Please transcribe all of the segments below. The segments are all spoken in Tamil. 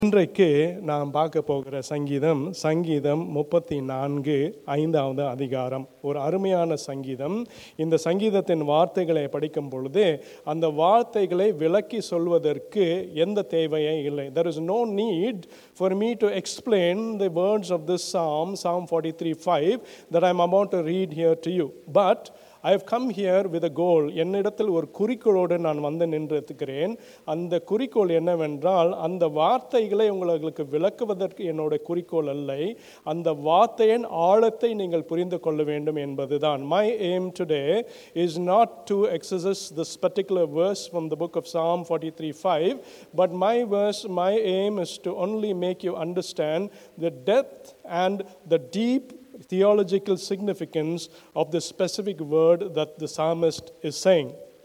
இன்றைக்கு நாம் பார்க்க போகிற சங்கீதம் சங்கீதம் முப்பத்தி நான்கு ஐந்தாவது அதிகாரம் ஒரு அருமையான சங்கீதம் இந்த சங்கீதத்தின் வார்த்தைகளை படிக்கும் பொழுது அந்த வார்த்தைகளை விளக்கி சொல்வதற்கு எந்த தேவையே இல்லை there is no need for me to explain the words of this psalm psalm forty three five that I am about to read here to you but I have come here with a goal என்னிடத்தில் ஒரு குறிக்கோளோடு நான் வந்து நின்றிருக்கிறேன் அந்த குறிக்கோள் என்னவென்றால் அந்த வார்த்தைகளை உங்களுக்கு விளக்குவதற்கு என்னோட குறிக்கோள் அல்ல அந்த வார்த்தையின் ஆழத்தை நீங்கள் புரிந்து கொள்ள வேண்டும் என்பதுதான் my aim today is not to exercise this particular verse from the book of Psalm 43 5, but my verse, my aim is to only make you understand the depth and the deep theological significance of the specific word that the psalmist is saying.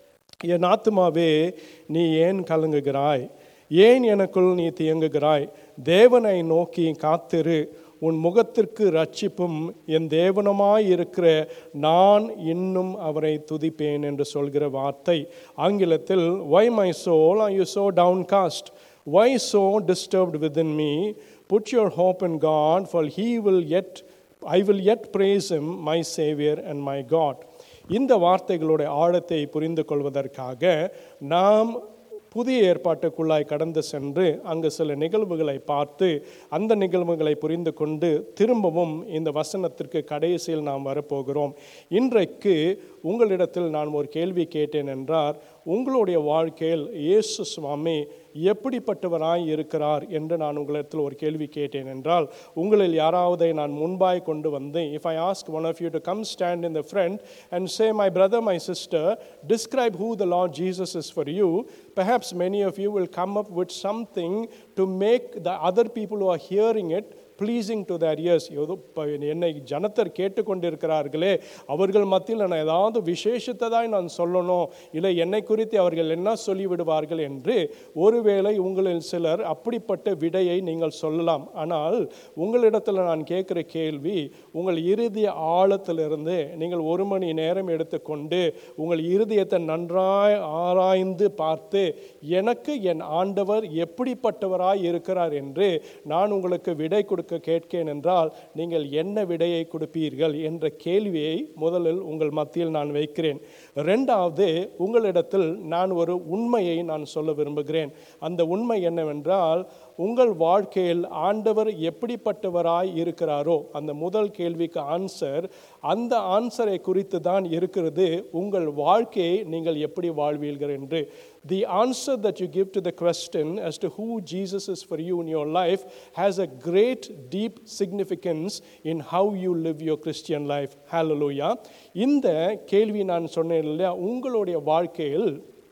என் ஆத்துமாவே நீ ஏன் கலங்குகிறாய் ஏன் எனக்குள் நீ தியங்குகிறாய் தேவனை நோக்கி காத்திரு உன் முகத்திற்கு ரட்சிப்பும் என் தேவனமாய் இருக்கிற நான் இன்னும் அவரை துதிப்பேன் என்று சொல்கிற வார்த்தை ஆங்கிலத்தில் why my soul are you so downcast why so disturbed within me put your hope in god for he will yet I will yet praise him, my Savior and my God. இந்த வார்த்தைகளுடைய ஆழத்தை புரிந்து கொள்வதற்காக நாம் புதிய ஏற்பாட்டுக்குள்ளாய் கடந்து சென்று அங்கு சில நிகழ்வுகளை பார்த்து அந்த நிகழ்வுகளை புரிந்து கொண்டு திரும்பவும் இந்த வசனத்திற்கு கடைசியில் நாம் வரப்போகிறோம் இன்றைக்கு உங்களிடத்தில் நான் ஒரு கேள்வி கேட்டேன் என்றார் உங்களுடைய வாழ்க்கையில் இயேசு சுவாமி எப்படிப்பட்டவராய் இருக்கிறார் என்று நான் உங்களிடத்தில் ஒரு கேள்வி கேட்டேன் என்றால் உங்களில் யாராவதை நான் முன்பாய் கொண்டு வந்து if I ask one of you to come stand in the front and say my brother my sister describe who the Lord Jesus is for you perhaps many of you will come up with something to make the other people who are hearing it pleasing to their ears ஏதோ இப்போ என்னை ஜனத்தர் கேட்டுக்கொண்டிருக்கிறார்களே அவர்கள் மத்தியில் நான் ஏதாவது விசேஷத்ததாய் நான் சொல்லணும் இல்லை என்னை குறித்து அவர்கள் என்ன சொல்லிவிடுவார்கள் என்று ஒருவேளை உங்களில் சிலர் அப்படிப்பட்ட விடையை நீங்கள் சொல்லலாம் ஆனால் உங்களிடத்தில் நான் கேட்குற கேள்வி உங்கள் இறுதிய ஆழத்திலிருந்து நீங்கள் ஒரு மணி நேரம் எடுத்துக்கொண்டு உங்கள் இருதயத்தை நன்றாய் ஆராய்ந்து பார்த்து எனக்கு என் ஆண்டவர் எப்படிப்பட்டவராய் இருக்கிறார் என்று நான் உங்களுக்கு விடை கொடுக்க கேட்கேன் என்றால் நீங்கள் என்ன விடையை கொடுப்பீர்கள் என்ற கேள்வியை முதலில் உங்கள் மத்தியில் நான் வைக்கிறேன் ரெண்டாவது உங்களிடத்தில் நான் ஒரு உண்மையை நான் சொல்ல விரும்புகிறேன் அந்த உண்மை என்னவென்றால் உங்கள் வாழ்க்கையில் ஆண்டவர் எப்படிப்பட்டவராய் இருக்கிறாரோ அந்த முதல் கேள்விக்கு ஆன்சர் அந்த ஆன்சரை குறித்து தான் இருக்கிறது உங்கள் வாழ்க்கையை நீங்கள் எப்படி வாழ்வீர்கள் என்று the answer that you give to the question as to who Jesus is for you in your life has a great, deep significance in how you live your Christian life. Hallelujah. இந்த கேள்வி நான் சொன்னேன் இல்லையா உங்களுடைய வாழ்க்கையில்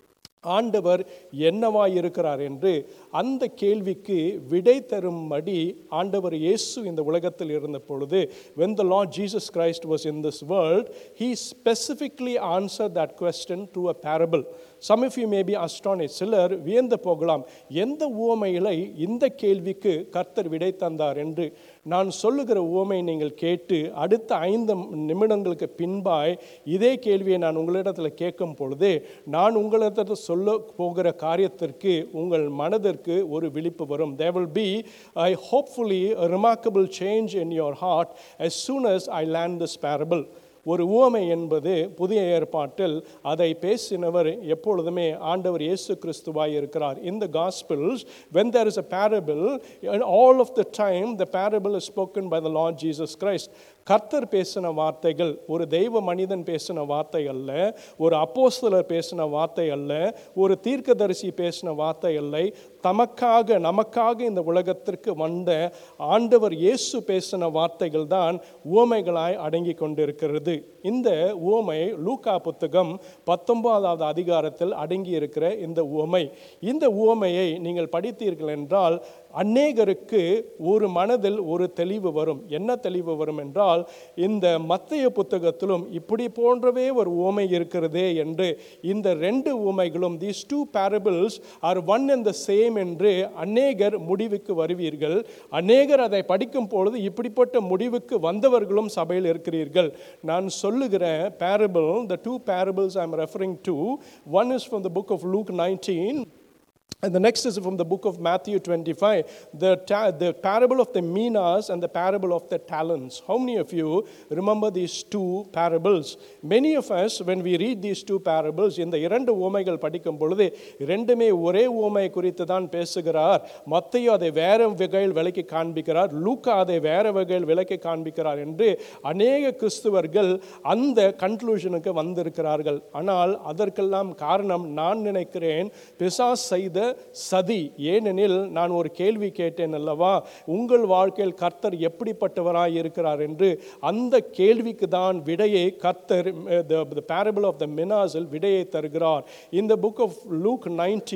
ஆண்டவர் என்னவாய் இருக்கிறார் என்று அந்த கேள்விக்கு விடை தரும்படி ஆண்டவர் இயேசு இந்த உலகத்தில் இருந்த பொழுது when the Lord Jesus Christ was in this world he specifically answered that question through a parable some of you may be astonished சிலர் வியந்து போகலாம் எந்த உவமையிலை இந்த கேள்விக்கு கர்த்தர் விடை தந்தார் என்று நான் சொல்லுகிற உவமை நீங்கள் கேட்டு அடுத்த ஐந்து நிமிடங்களுக்கு பின்பாய் இதே கேள்வியை நான் உங்களிடத்தில் கேட்கும் பொழுது நான் உங்களிடத்தில் சொல்ல போகிற காரியத்திற்கு உங்கள் மனதிற்கு ஒரு விழிப்பு வரும் there will be a hopefully a remarkable change in your heart as soon as I land this parable ஒரு உவமை என்பது புதிய ஏற்பாட்டில் அதை பேசினவர் எப்பொழுதுமே ஆண்டவர் இயேசு கிறிஸ்துவாய் இருக்கிறார் in the gospels when there is a parable and all of the time the parable is spoken by the lord jesus christ கர்த்தர் பேசின வார்த்தைகள் ஒரு தெய்வ மனிதன் பேசின வார்த்தை அல்ல ஒரு அப்போஸ்தலர் பேசின வார்த்தை அல்ல ஒரு தீர்க்கதரிசி பேசின வார்த்தை அல்ல தமக்காக நமக்காக இந்த உலகத்திற்கு வந்த ஆண்டவர் இயேசு பேசின வார்த்தைகள் தான் உவமைகளாய் அடங்கி கொண்டிருக்கிறது இந்த உவமை லூக்கா புத்தகம் பத்தொன்பதாவது அதிகாரத்தில் அடங்கி இருக்கிற இந்த உவமை இந்த உவமையை நீங்கள் படித்தீர்கள் என்றால் அநேகருக்கு ஒரு மனதில் ஒரு தெளிவு வரும் என்ன தெளிவு வரும் என்றால் இந்த மத்திய புத்தகத்திலும் இப்படி போன்றவே ஒரு உவமை இருக்கிறதே என்று இந்த ரெண்டு உவமைகளும் these two parables are one and the same என்று அநேகர் முடிவுக்கு வருவீர்கள் அநேகர் அதை படிக்கும் பொழுது இப்படிப்பட்ட முடிவுக்கு வந்தவர்களும் சபையில் இருக்கிறீர்கள் நான் சொல்லுகிற parable the two parables I am referring to one is from the book of Luke nineteen And the next is from the book of Matthew 25, the, ta- the parable of the minas and the parable of the talents. How many of you remember these two parables? Many of us, when we read these two parables, இந்த இரண்டு ஊமைகள் படிக்கும் பொழுது இரண்டுமே ஒரே ஊமை குறித்து தான் பேசுகிறார் மத்தையும் அதை வேற வகையில் விலைக்கு காண்பிக்கிறார் லூக்கா அதை வேற வகையில் விலைக்கு காண்பிக்கிறார் என்று அநேக கிறிஸ்துவர்கள் அந்த கன்க்ளூஷனுக்கு வந்திருக்கிறார்கள் ஆனால் அதற்கெல்லாம் காரணம் நான் நினைக்கிறேன் பிசாஸ் செய்த சதி ஏனெனில் நான் ஒரு கேள்வி கேட்டேன் அல்லவா உங்கள் வாழ்க்கையில் கர்த்தர் எப்படிப்பட்டவராய் இருக்கிறார் என்று அந்த கேள்விக்கு தான் விடையை கர்த்தர் the parable of the மினாஸில் விடையை தருகிறார் in the book of Luke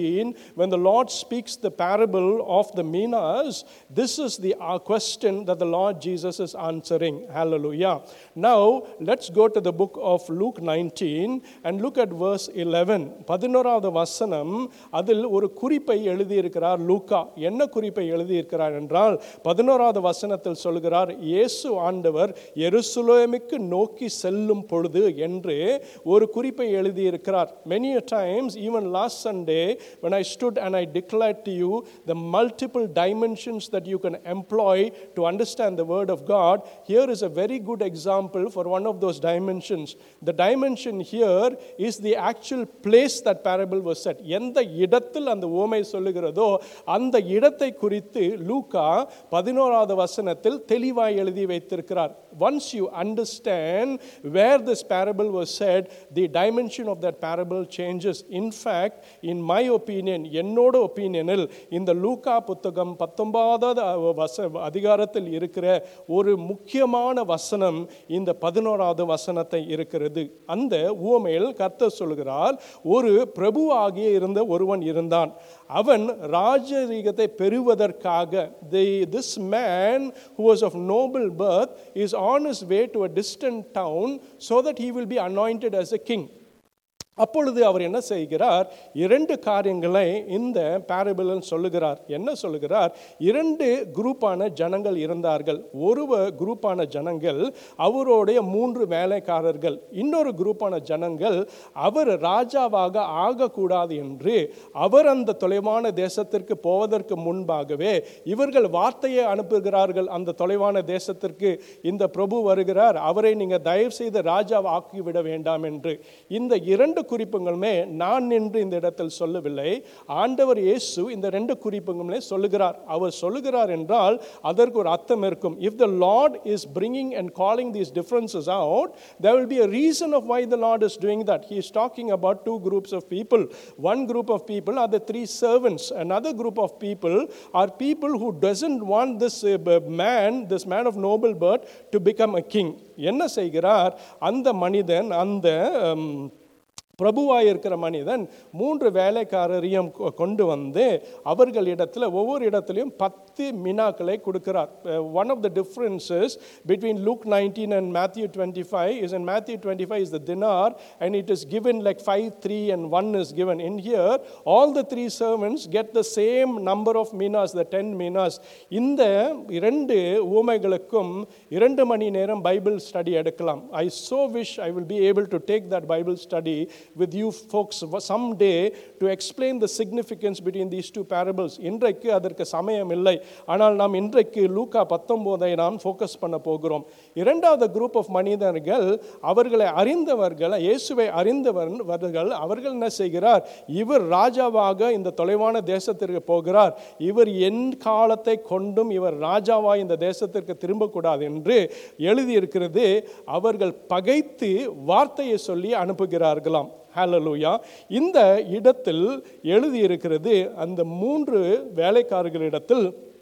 19 when the Lord speaks the parable of the minas this is the uh, question that the Lord Jesus is answering hallelujah now let's go to the book of Luke 19 and look at verse 11 பதினோராவது வசனம் அதில் ஒரு குறிப்பை எழுதியிருக்கிறார் லூக்கா என்ன குறிப்பை எழுதியிருக்கிறார் என்றால் பதினோராவது வசனத்தில் சொல்கிறார் இயேசு ஆண்டவர் எருசலேமுக்கு நோக்கி செல்லும் பொழுது என்று ஒரு குறிப்பை எழுதியிருக்கிறார் many a times even last sunday when i stood and i declared to you the multiple dimensions that you can employ to understand the word of god here is a very good example for one of those dimensions the dimension here is the actual place that parable was set எந்த இடத்தில் அந்த ஓமை சொல்லுகிறதோ அந்த இடத்தை குறித்து லூக்கா பதினோராவது வசனத்தில் தெளிவாய் எழுதி வைத்திருக்கிறார் once you understand where this parable was said the dimension of that parable changes in fact in my opinion என்னோட ஒப்பீனியனில் இந்த லூக்கா புத்தகம் பத்தொன்பதாவது வச அதிகாரத்தில் இருக்கிற ஒரு முக்கியமான வசனம் இந்த பதினோராவது வசனத்தை இருக்கிறது அந்த உவமையில் கர்த்தர் சொல்கிறார் ஒரு பிரபுவாகிய இருந்த ஒருவன் இருந்தான் அவன் ராஜரீகத்தை பெறுவதற்காக this man who was of noble birth is on his way to a distant town so that he will be anointed as a king அப்பொழுது அவர் என்ன செய்கிறார் இரண்டு காரியங்களை இந்த பேரபிளன் சொல்லுகிறார் என்ன சொல்லுகிறார் இரண்டு குரூப்பான ஜனங்கள் இருந்தார்கள் ஒரு குரூப்பான ஜனங்கள் அவருடைய மூன்று வேலைக்காரர்கள் இன்னொரு குரூப்பான ஜனங்கள் அவர் ராஜாவாக ஆகக்கூடாது என்று அவர் அந்த தொலைவான தேசத்திற்கு போவதற்கு முன்பாகவே இவர்கள் வார்த்தையை அனுப்புகிறார்கள் அந்த தொலைவான தேசத்திற்கு இந்த பிரபு வருகிறார் அவரை நீங்கள் தயவு செய்து ராஜாவை ஆக்கிவிட வேண்டாம் என்று இந்த இரண்டு குறிப்புகளுமே நான் நின்று இந்த இடத்தில் சொல்லவில்லை ஆண்டவர் இயேசு இந்த ரெண்டு குறிப்புகளுமே சொல்லுகிறார் அவர் சொல்லுகிறார் என்றால் அதற்கு ஒரு அர்த்தம் இருக்கும் if the Lord is bringing and calling these differences out there will be a reason of why the Lord is doing that. He is talking about two groups of people. One group of people are the three servants. Another group of people are people who doesn't want this uh, b- man, this man of noble birth, to become a king. என்ன செய்கிறார் அந்த மனிதன் அந்த um, பிரபுவாக இருக்கிற மனிதன் மூன்று வேலைக்காரரையும் கொ- கொண்டு வந்து அவர்களிடத்தில் ஒவ்வொரு இடத்துலையும் பத்து மினாக்களை கொடுக்கிறார் one of the differences between Luke nineteen and Matthew twenty five is and Matthew twenty five is the dinar and it is given like five three and one is given in here all the three servants get the same number of minas the ten minas இந்த இரண்டு ஊமைகளுக்கும் இரண்டு மணி நேரம் பைபிள் ஸ்டடி எடுக்கலாம் ஐ so wish I will be able to take that Bible study with you folks someday to explain the significance between these two parables. இன்றைக்கு அதற்கு சமயம் இல்லை ஆனால் நாம் இன்றைக்கு லூக்கா பத்தொம்போதை நாம் ஃபோக்கஸ் பண்ண போகிறோம் இரண்டாவது குரூப் ஆஃப் மனிதர்கள் அவர்களை அறிந்தவர்கள் இயேசுவை அறிந்தவர்கள் அவர்கள் என்ன செய்கிறார் இவர் ராஜாவாக இந்த தொலைவான தேசத்திற்கு போகிறார் இவர் என் காலத்தை கொண்டும் இவர் ராஜாவாய் இந்த தேசத்திற்கு திரும்பக்கூடாது என்று எழுதியிருக்கிறது அவர்கள் பகைத்து வார்த்தையை சொல்லி அனுப்புகிறார்களாம் ஹalleluya இந்த இடத்தில் எழுதியிருக்கிறது அந்த மூன்று வேலைக்காரர்களிடத்தில்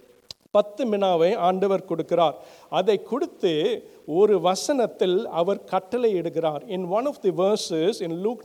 பத்து மினாவை ஆண்டவர் கொடுக்கிறார் அதை கொடுத்து ஒரு வசனத்தில் அவர் கட்டளை இடுகிறார் in one of the verses in Luke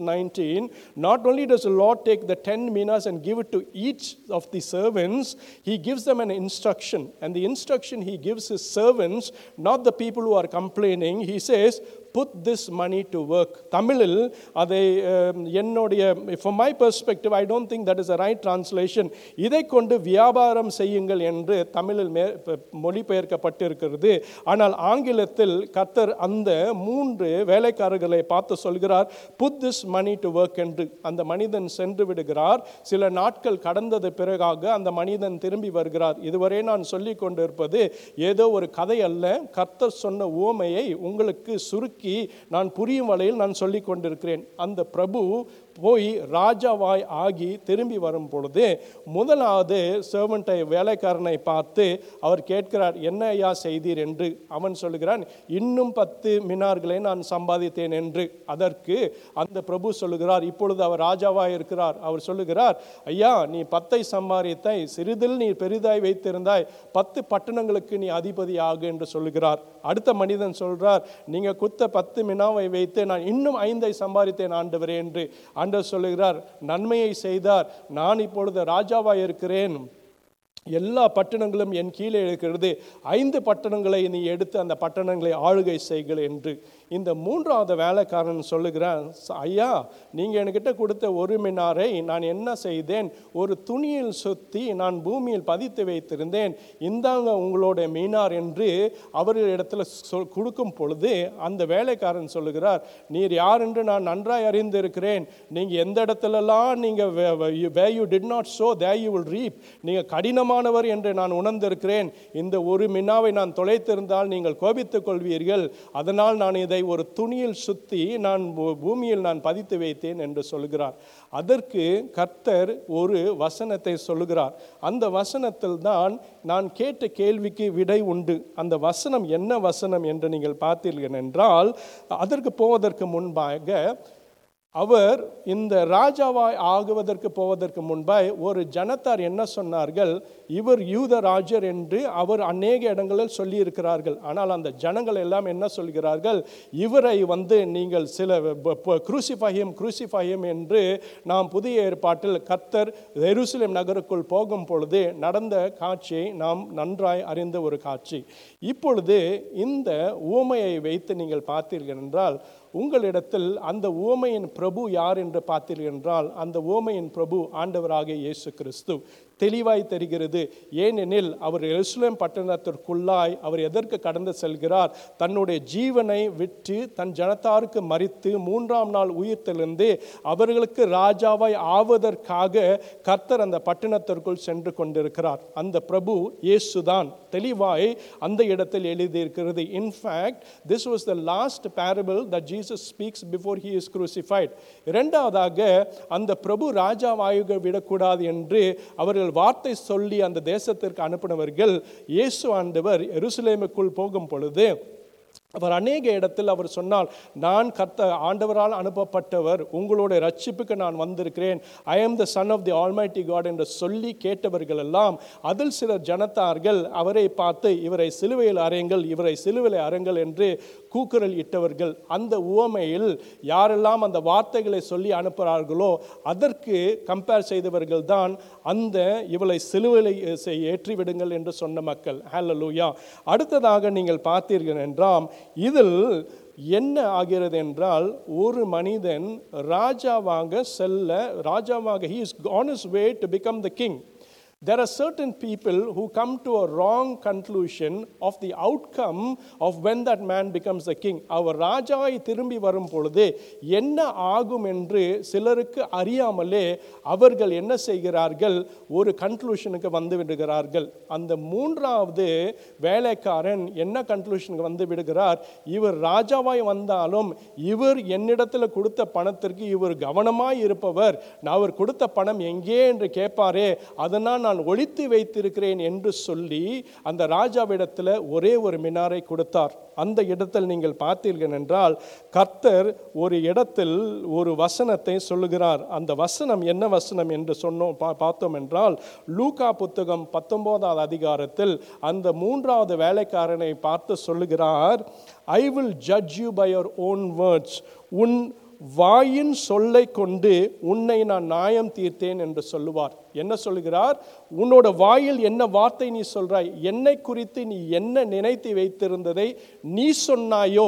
19 not only does the Lord take the 10 minas and give it to each of the servants he gives them an instruction and the instruction he gives his servants not the people who are complaining he says put this money to work தமிழில் அதை அஹ், என்னுடைய from my perspective I don't think that is a right translation இதை கொண்டு வியாபாரம் செய்யுங்கள் என்று தமிழில் மே ப- மொழிபெயர்க்கப்பட்டிருக்கிறது ஆனால் ஆங்கிலத்தில் கர்த்தர் அந்த மூன்று வேலைக்காரர்களை பார்த்து சொல்கிறார் put this money to work என்று அந்த மனிதன் சென்று விடுகிறார் சில நாட்கள் கடந்தது பிறகாக அந்த மனிதன் திரும்பி வருகிறார் இதுவரை நான் சொல்லி கொண்டிருப்பது ஏதோ ஒரு கதை அல்ல கர்த்தர் சொன்ன உவமையை உங்களுக்கு சுருக்கி நான் புரியும் வகையில் நான் சொல்லி கொண்டிருக்கிறேன் அந்த பிரபு போய் ராஜாவாய் ஆகி திரும்பி வரும் பொழுது முதலாவது சர்வெண்ட்டை வேலைக்காரனை பார்த்து அவர் கேட்கிறார் என்ன ஐயா செய்தீர் என்று அவன் சொல்லுகிறான் இன்னும் பத்து மினார்களை நான் சம்பாதித்தேன் என்று அதற்கு அந்த பிரபு சொல்லுகிறார் இப்பொழுது அவர் ராஜாவாய் இருக்கிறார் அவர் சொல்லுகிறார் ஐயா நீ பத்தை சம்பாதித்தாய் சிறிதில் நீ பெரிதாய் வைத்திருந்தாய் பத்து பட்டணங்களுக்கு நீ அதிபதி ஆகு என்று சொல்லுகிறார் அடுத்த மனிதன் சொல்றார் நீங்க குத்த பத்து மினாவை வைத்து நான் இன்னும் ஐந்தை சம்பாதித்தேன் ஆண்டவரே என்று ஆண்டவர் சொல்லுகிறார் நன்மையை செய்தார் நான் இப்பொழுது ராஜாவாய் இருக்கிறேன் எல்லா பட்டணங்களும் என் கீழே இருக்கிறது ஐந்து பட்டணங்களை நீ எடுத்து அந்த பட்டணங்களை ஆளுகை செய்கள் என்று இந்த மூன்றாவது வேலைக்காரன் சொல்லுகிறான் "ச- ஐயா நீங்கள் என்கிட்ட கொடுத்த ஒரு மினாரை நான் என்ன செய்தேன் ஒரு துணியில் சுத்தி நான் பூமியில் பதித்து வைத்திருந்தேன் இந்தாங்க உங்களோட மீனார் என்று அவர்களிடத்தில் சொல் கொடுக்கும் பொழுது அந்த வேலைக்காரன் சொல்லுகிறார் நீர் யார் என்று நான் நன்றாய் அறிந்திருக்கிறேன் நீங்கள் எந்த இடத்துலலாம் நீங்கள் where you did not sow there you will reap நீங்கள் கடினமானவர் என்று நான் உணர்ந்திருக்கிறேன் இந்த ஒரு மின்னாவை நான் தொலைத்திருந்தால் நீங்கள் கோபித்துக் கொள்வீர்கள் அதனால் நான் இதை ஒரு துணியில் சுத்தி நான் பூ- பூமியில் நான் பதித்து வைத்தேன் என்று சொல்கிறார் அதற்கு கர்த்தர் ஒரு வசனத்தை சொல்லுகிறார் அந்த வசனத்தில் தான் நான் கேட்ட கேள்விக்கு விடை உண்டு அந்த வசனம் என்ன வசனம் என்று நீங்கள் பார்த்தீர்கள் என்றால் அதற்கு போவதற்கு முன்பாக அவர் இந்த ராஜாவாய் ஆகுவதற்கு போவதற்கு முன்பாய் ஒரு ஜனத்தார் என்ன சொன்னார்கள் இவர் யூத ராஜர் என்று அவர் அநேக இடங்களில் சொல்லியிருக்கிறார்கள் ஆனால் அந்த ஜனங்கள் எல்லாம் என்ன சொல்கிறார்கள் இவரை வந்து நீங்கள் சில குரூசிஃபையம் குரூசிஃபையம் என்று நாம் புதிய ஏற்பாட்டில் கர்த்தர் எருசலேம் நகருக்குள் போகும் பொழுது நடந்த காட்சியை நாம் நன்றாய் அறிந்த ஒரு காட்சி இப்பொழுது இந்த ஊமையை வைத்து நீங்கள் பார்த்தீர்கள் என்றால் உங்களிடத்தில் அந்த உவமையின் பிரபு யார் என்று பார்த்தீர்கள் என்றால் அந்த உவமையின் பிரபு ஆண்டவராகிய இயேசு கிறிஸ்து தெளிவாய் தெரிகிறது ஏனெனில் அவர் எருசலேம் பட்டணத்திற்குள்ளாய் அவர் எதற்கு கடந்து செல்கிறார் தன்னுடைய ஜீவனை விட்டு தன் ஜனத்தாருக்கு மறித்து மூன்றாம் நாள் உயிர்த்தெழுந்து அவர்களுக்கு ராஜாவாய் ஆவதற்காக கர்த்தர் அந்த பட்டணத்திற்குள் சென்று கொண்டிருக்கிறார் அந்த பிரபு இயேசுதான் தெளிவாய் அந்த இடத்தில் எழுதியிருக்கிறது in fact this was the last parable that Jesus speaks before he is crucified இரண்டாவதாக அந்த பிரபு ராஜாவாயுக விடக்கூடாது என்று அவர்கள் வார்த்தை சொல்லி அந்த தேசத்திற்கு அனுப்பினவர்கள் இயேசு ஆண்டவர் எருசலேமுக்குள் போகும் பொழுது அவர் அநேக இடத்தில் அவர் சொன்னால் நான் கர்த்த ஆண்டவரால் அனுப்பப்பட்டவர் உங்களுடைய ரட்சிப்புக்கு நான் வந்திருக்கிறேன் ஐ am the son of the almighty god என்று சொல்லி கேட்டவர்கள் எல்லாம் அதில் சில ஜனத்தார்கள் அவரை பார்த்து இவரை சிலுவையில் அறையுங்கள் இவரை சிலுவையில் அறையுங்கள் என்று கூக்குரல் இட்டவர்கள் அந்த உவமையில் யாரெல்லாம் அந்த வார்த்தைகளை சொல்லி அனுப்புகிறார்களோ அதற்கு கம்பேர் செய்தவர்கள் தான் அந்த இவளை சிலுவையில் செ- ஏற்றி விடுங்கள் என்று சொன்ன மக்கள் ஹalleluya அடுத்ததாக நீங்கள் பார்த்தீர்கள் என்றால் இதில் என்ன ஆகிறது என்றால் ஒரு மனிதன் ராஜாவாக செல்ல ராஜாவாக he is on his way to become the king There are certain people who come to a wrong conclusion of the outcome of when that man becomes the king. அவர் ராஜாவை திரும்பி வரும் பொழுது என்ன ஆகும் என்று சிலருக்கு அறியாமலே அவர்கள் என்ன செய்கிறார்கள் ஒரு கன்க்ளூஷனுக்கு வந்து விடுகிறார்கள் அந்த மூன்றாவது வேலைக்காரன் என்ன கன்க்ளூஷனுக்கு வந்து விடுகிறார் இவர் ராஜாவாய் வந்தாலும் இவர் என்னிடத்தில் கொடுத்த பணத்திற்கு இவர் கவனமாய் இருப்பவர் நான் அவர் கொடுத்த பணம் எங்கே என்று கேட்பாரே அதனால் நான் ஒழித்து வைத்திருக்கிறேன் என்று சொல்லி அந்த ராஜாவிடத்தில் ஒரே ஒரு மினாரை கொடுத்தார் அந்த இடத்தில் நீங்கள் பார்த்தீர்கள் என்றால் கர்த்தர் ஒரு இடத்தில் ஒரு வசனத்தை சொல்லுகிறார் அந்த வசனம் என்ன வசனம் என்று சொன்னோம் பா- பார்த்தோம் என்றால் லூகா புத்தகம் பத்தொன்பதாவது அதிகாரத்தில் அந்த மூன்றாவது வேலைக்காரனை பார்த்து சொல்லுகிறார் I will judge you by your own words உன் வாயின் சொல்லை கொண்டு உன்னை நான் நியாயம் தீர்த்தேன் என்று சொல்லுவார் என்ன சொல்லுகிறார் உன்னோட வாயில் என்ன வார்த்தை நீ சொல்றாய் என்னை குறித்து நீ என்ன நினைத்து வைத்திருந்ததை நீ சொன்னாயோ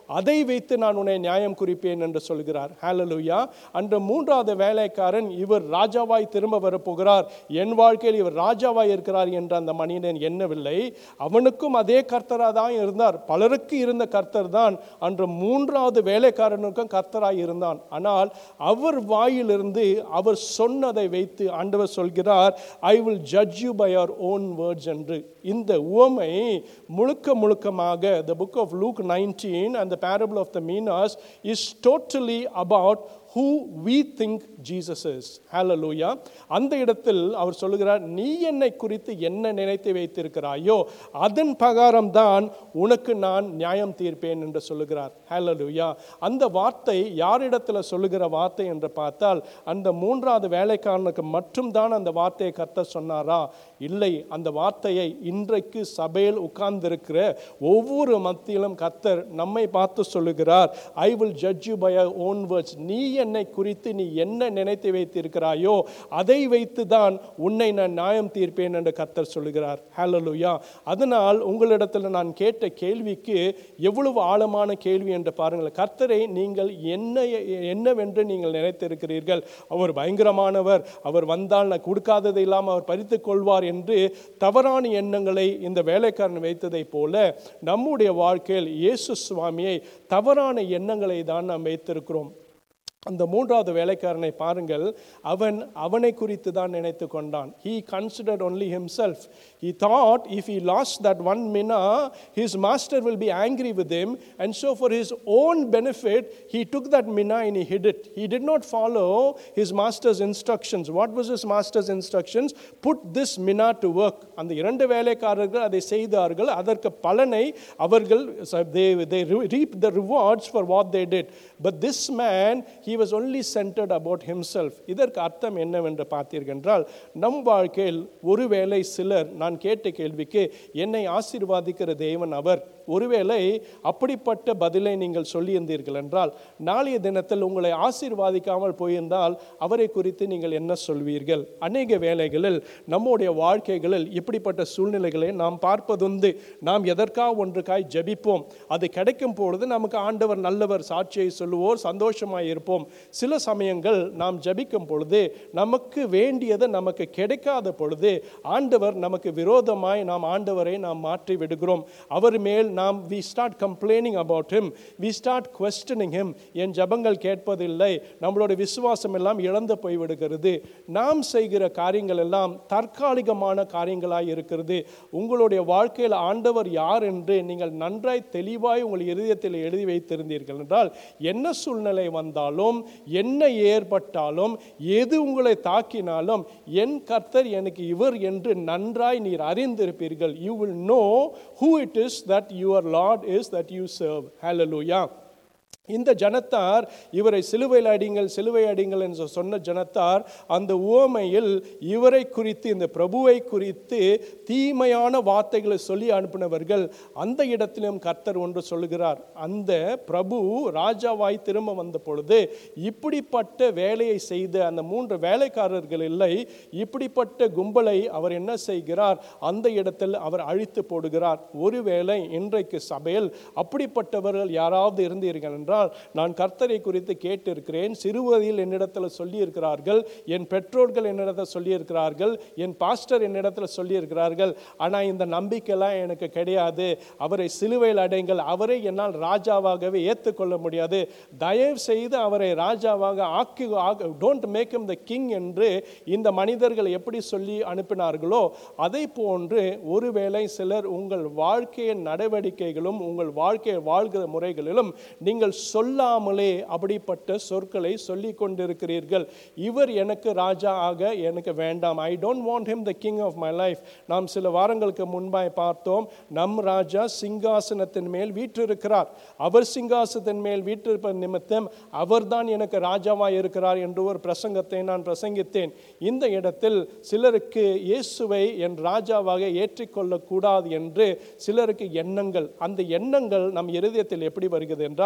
அதை வைத்து நான் உன்னை நியாயம் குறிப்பேன் என்று சொல்கிறார் ஹalleluya அன்று மூன்றாவது வேலைக்காரன் இவர் ராஜாவாய் திரும்ப வரப்போகிறார் என் வாழ்க்கையில் இவர் ராஜாவாய் இருக்கிறார் என்று அந்த மனிதன் எண்ணவில்லை அவனுக்கும் அதே கர்த்தராக தான் இருந்தார் பலருக்கு இருந்த கர்த்தர் தான் அன்று மூன்றாவது வேலைக்காரனுக்கும் கர்த்தராய் இருந்தான் ஆனால் அவர் வாயிலிருந்து அவர் சொன்னதை வைத்து ஆண்டவர் சொல்கிறார் I will judge you by your own words என்று இந்த உவமை முழுக்க முழுக்கமாக the book of Luke nineteen and the parable of the minas is totally about who we think Jesus is. Hallelujah. அந்த இடத்தில் அவர் சொல்லுகிறார் நீ என்னை குறித்து என்ன நினைத்து வைத்திருக்கிறாயோ அதன் பிரகாரம் தான் உனக்கு நான் நியாயம் தீர்ப்பேன் என்று சொல்லுகிறார் Hallelujah. அந்த வார்த்தை யாரிடத்தில் சொல்லுகிற வார்த்தை என்று பார்த்தால் அந்த மூன்றாவது வேலைக்காரனுக்கு மட்டும்தான் அந்த வார்த்தையை கர்த்தர் சொன்னாரா இல்லை அந்த வார்த்தையை இன்றைக்கு சபையில் உட்கார்ந்திருக்கிற ஒவ்வொரு மத்தியிலும் கர்த்தர் நம்மை பார்த்து சொல்லுகிறார் I will judge you by own words நீ என்னை குறித்து நீ என்ன நினைத்து வைத்திருக்கிறாயோ அதை வைத்து தான் உன்னை நான் நியாயம் தீர்ப்பேன் என்று கர்த்தர் சொல்லுகிறார் ஹalleluya அதனால் உங்களிடத்தில் நான் கேட்ட கேள்விக்கு எவ்வளவு ஆழமான கேள்வி என்று பாருங்கள் கர்த்தரை நீங்கள் என்ன என்னவென்று நீங்கள் நினைத்திருக்கிறீர்கள் அவர் பயங்கரமானவர் அவர் வந்தால் நான் கொடுக்காததை இல்லாமல் அவர் பறித்துக் கொள்வார் என்று தவறான எண்ணங்களை இந்த வேலைக்காரன் வைத்ததைப் போல நம்முடைய வாழ்க்கையில் இயேசு சுவாமியை தவறான எண்ணங்களை தான் நாம் வைத்திருக்கிறோம் அந்த மூன்றாவது வேலைக்காரனை பாருங்கள் அவன் அவனை குறித்து தான் நினைத்து கொண்டான் he considered only himself he thought if he lost that one mina his master will be angry with him and so for his own benefit he took that mina and he hid it he did not follow his master's instructions what was his master's instructions put this mina to work அந்த இரண்டு வேலைக்காரர்கள் அதை செய்தார்கள் அதற்கு பலனை அவர்கள் they they reaped the rewards for what they did but this man he was only centered about himself இதற்கு அர்த்தம் என்னவென்று பார்த்தீர்கள் என்றால் நம் வாழ்க்கையில் ஒருவேளை சிலர் நான் கேட்ட கேள்விக்கு என்னை ஆசீர்வாதிக்கிற தேவன் அவர் ஒருவேளை அப்படிப்பட்ட பதிலை நீங்கள் சொல்லியிருந்தீர்கள் என்றால் நாளைய தினத்தில் உங்களை ஆசீர்வாதிக்காமல் போயிருந்தால் அவரை குறித்து நீங்கள் என்ன சொல்வீர்கள் அநேக வேளைகளில் நம்முடைய வாழ்க்கைகளில் இப்படிப்பட்ட சூழ்நிலைகளை நாம் பார்ப்பதுண்டு நாம் எதற்காக ஒன்றுக்காய் ஜெபிப்போம் அது கிடைக்கும் பொழுது நமக்கு ஆண்டவர் நல்லவர் சாட்சியை சொல்லுவோர் சந்தோஷமாய் இருப்போம் சில சமயங்கள் நாம் ஜெபிக்கும் பொழுது நமக்கு வேண்டியது நமக்கு கிடைக்காத பொழுது ஆண்டவர் நமக்கு விரோதமாய் நாம் ஆண்டவரை நாம் மாற்றி விடுகிறோம் அவர் மேல் நாம் we start complaining about him we start questioning him என் ஜபங்கள் கேட்பதில்லை நம்மளோட விசுவாசம் எல்லாம் இழந்து போய்விடுகிறது நாம் செய்கிற காரியங்கள் எல்லாம் தற்காலிகமான காரியங்களாய் இருக்கிறது உங்களுடைய வாழ்க்கையில் ஆண்டவர் யார் என்று நீங்கள் நன்றாய் தெளிவாய் உங்கள் இருதயத்தில் எழுதி வைத்திருந்தீர்கள் என்றால் என்ன சூழ்நிலை வந்தாலும் என்ன ஏற்பட்டாலும் எது உங்களை தாக்கினாலும் என் கர்த்தர் எனக்கு இவர் என்று நன்றாய் நீர் அறிந்திருப்பீர்கள் you will know who it is that your Lord is that you serve ஹalleluya இந்த ஜனத்தார் இவரை சிலுவையில் அடிங்கள் சிலுவை அடிங்கள் என்று சொன்ன ஜனத்தார் அந்த உவமையில் இவரை குறித்து இந்த பிரபுவை குறித்து தீமையான வார்த்தைகளை சொல்லி அனுப்பினவர்கள் அந்த இடத்திலும் கர்த்தர் ஒன்று சொல்லுகிறார் அந்த பிரபு ராஜாவாய் திரும்ப வந்த பொழுது இப்படிப்பட்ட வேலையை செய்த அந்த மூன்று வேலைக்காரர்கள் இல்லை இப்படிப்பட்ட கும்பலை அவர் என்ன செய்கிறார் அந்த இடத்தில் அவர் அழித்து போடுகிறார் ஒருவேளை இன்றைக்கு சபையில் அப்படிப்பட்டவர்கள் யாராவது இருந்தீர்கள் என்றால் நான் கர்த்தரை குறித்து கேட்டிருக்கிறேன் சிறுவதில் என்னிடத்தில் சொல்லியிருக்கிறார்கள் என் பெற்றோர்கள் என்னிடத்தில் சொல்லியிருக்கிறார்கள் என் பாஸ்டர் என்னிடத்தில் சொல்லியிருக்கிறார்கள் ஆனால் இந்த நம்பிக்கைலாம் எனக்கு கிடையாது அவரை சிலுவையில் அடைங்கள் அவரை என்னால் ராஜாவாகவே ஏற்றுக்கொள்ள முடியாது தயவு செய்து அவரை ராஜாவாக ஆக்கி don't make him the king என்று இந்த மனிதர்கள் எப்படி சொல்லி அனுப்பினார்களோ அதை போன்று ஒருவேளை சிலர் உங்கள் வாழ்க்கையின் நடவடிக்கைகளும் உங்கள் வாழ்க்கையை வாழ்கிற முறைகளிலும் நீங்கள் சொல்லாமலே அப்படிப்பட்ட சொற்களை சொல்லி கொண்டிருக்கிறீர்கள் இவர் எனக்கு ராஜா ஆக எனக்கு வேண்டாம் I don't want him the king of my life நாம் சில வாரங்களுக்கு முன்பாய் பார்த்தோம் நம் ராஜா சிங்காசனத்தின் மேல் வீற்றிருக்கிறார் அவர் சிங்காசனத்தின் மேல் வீற்றிருப்ப நிமித்தம் அவர்தான் எனக்கு ராஜாவாய் இருக்கிறார் என்று ஒரு பிரசங்கத்தை நான் பிரசங்கித்தேன் இந்த இடத்தில் சிலருக்கு இயேசுவை என் ராஜாவாக ஏற்றிக்கொள்ளக்கூடாது என்று சிலருக்கு எண்ணங்கள் அந்த எண்ணங்கள் நம் இருதயத்தில் எப்படி வருகிறது என்றால்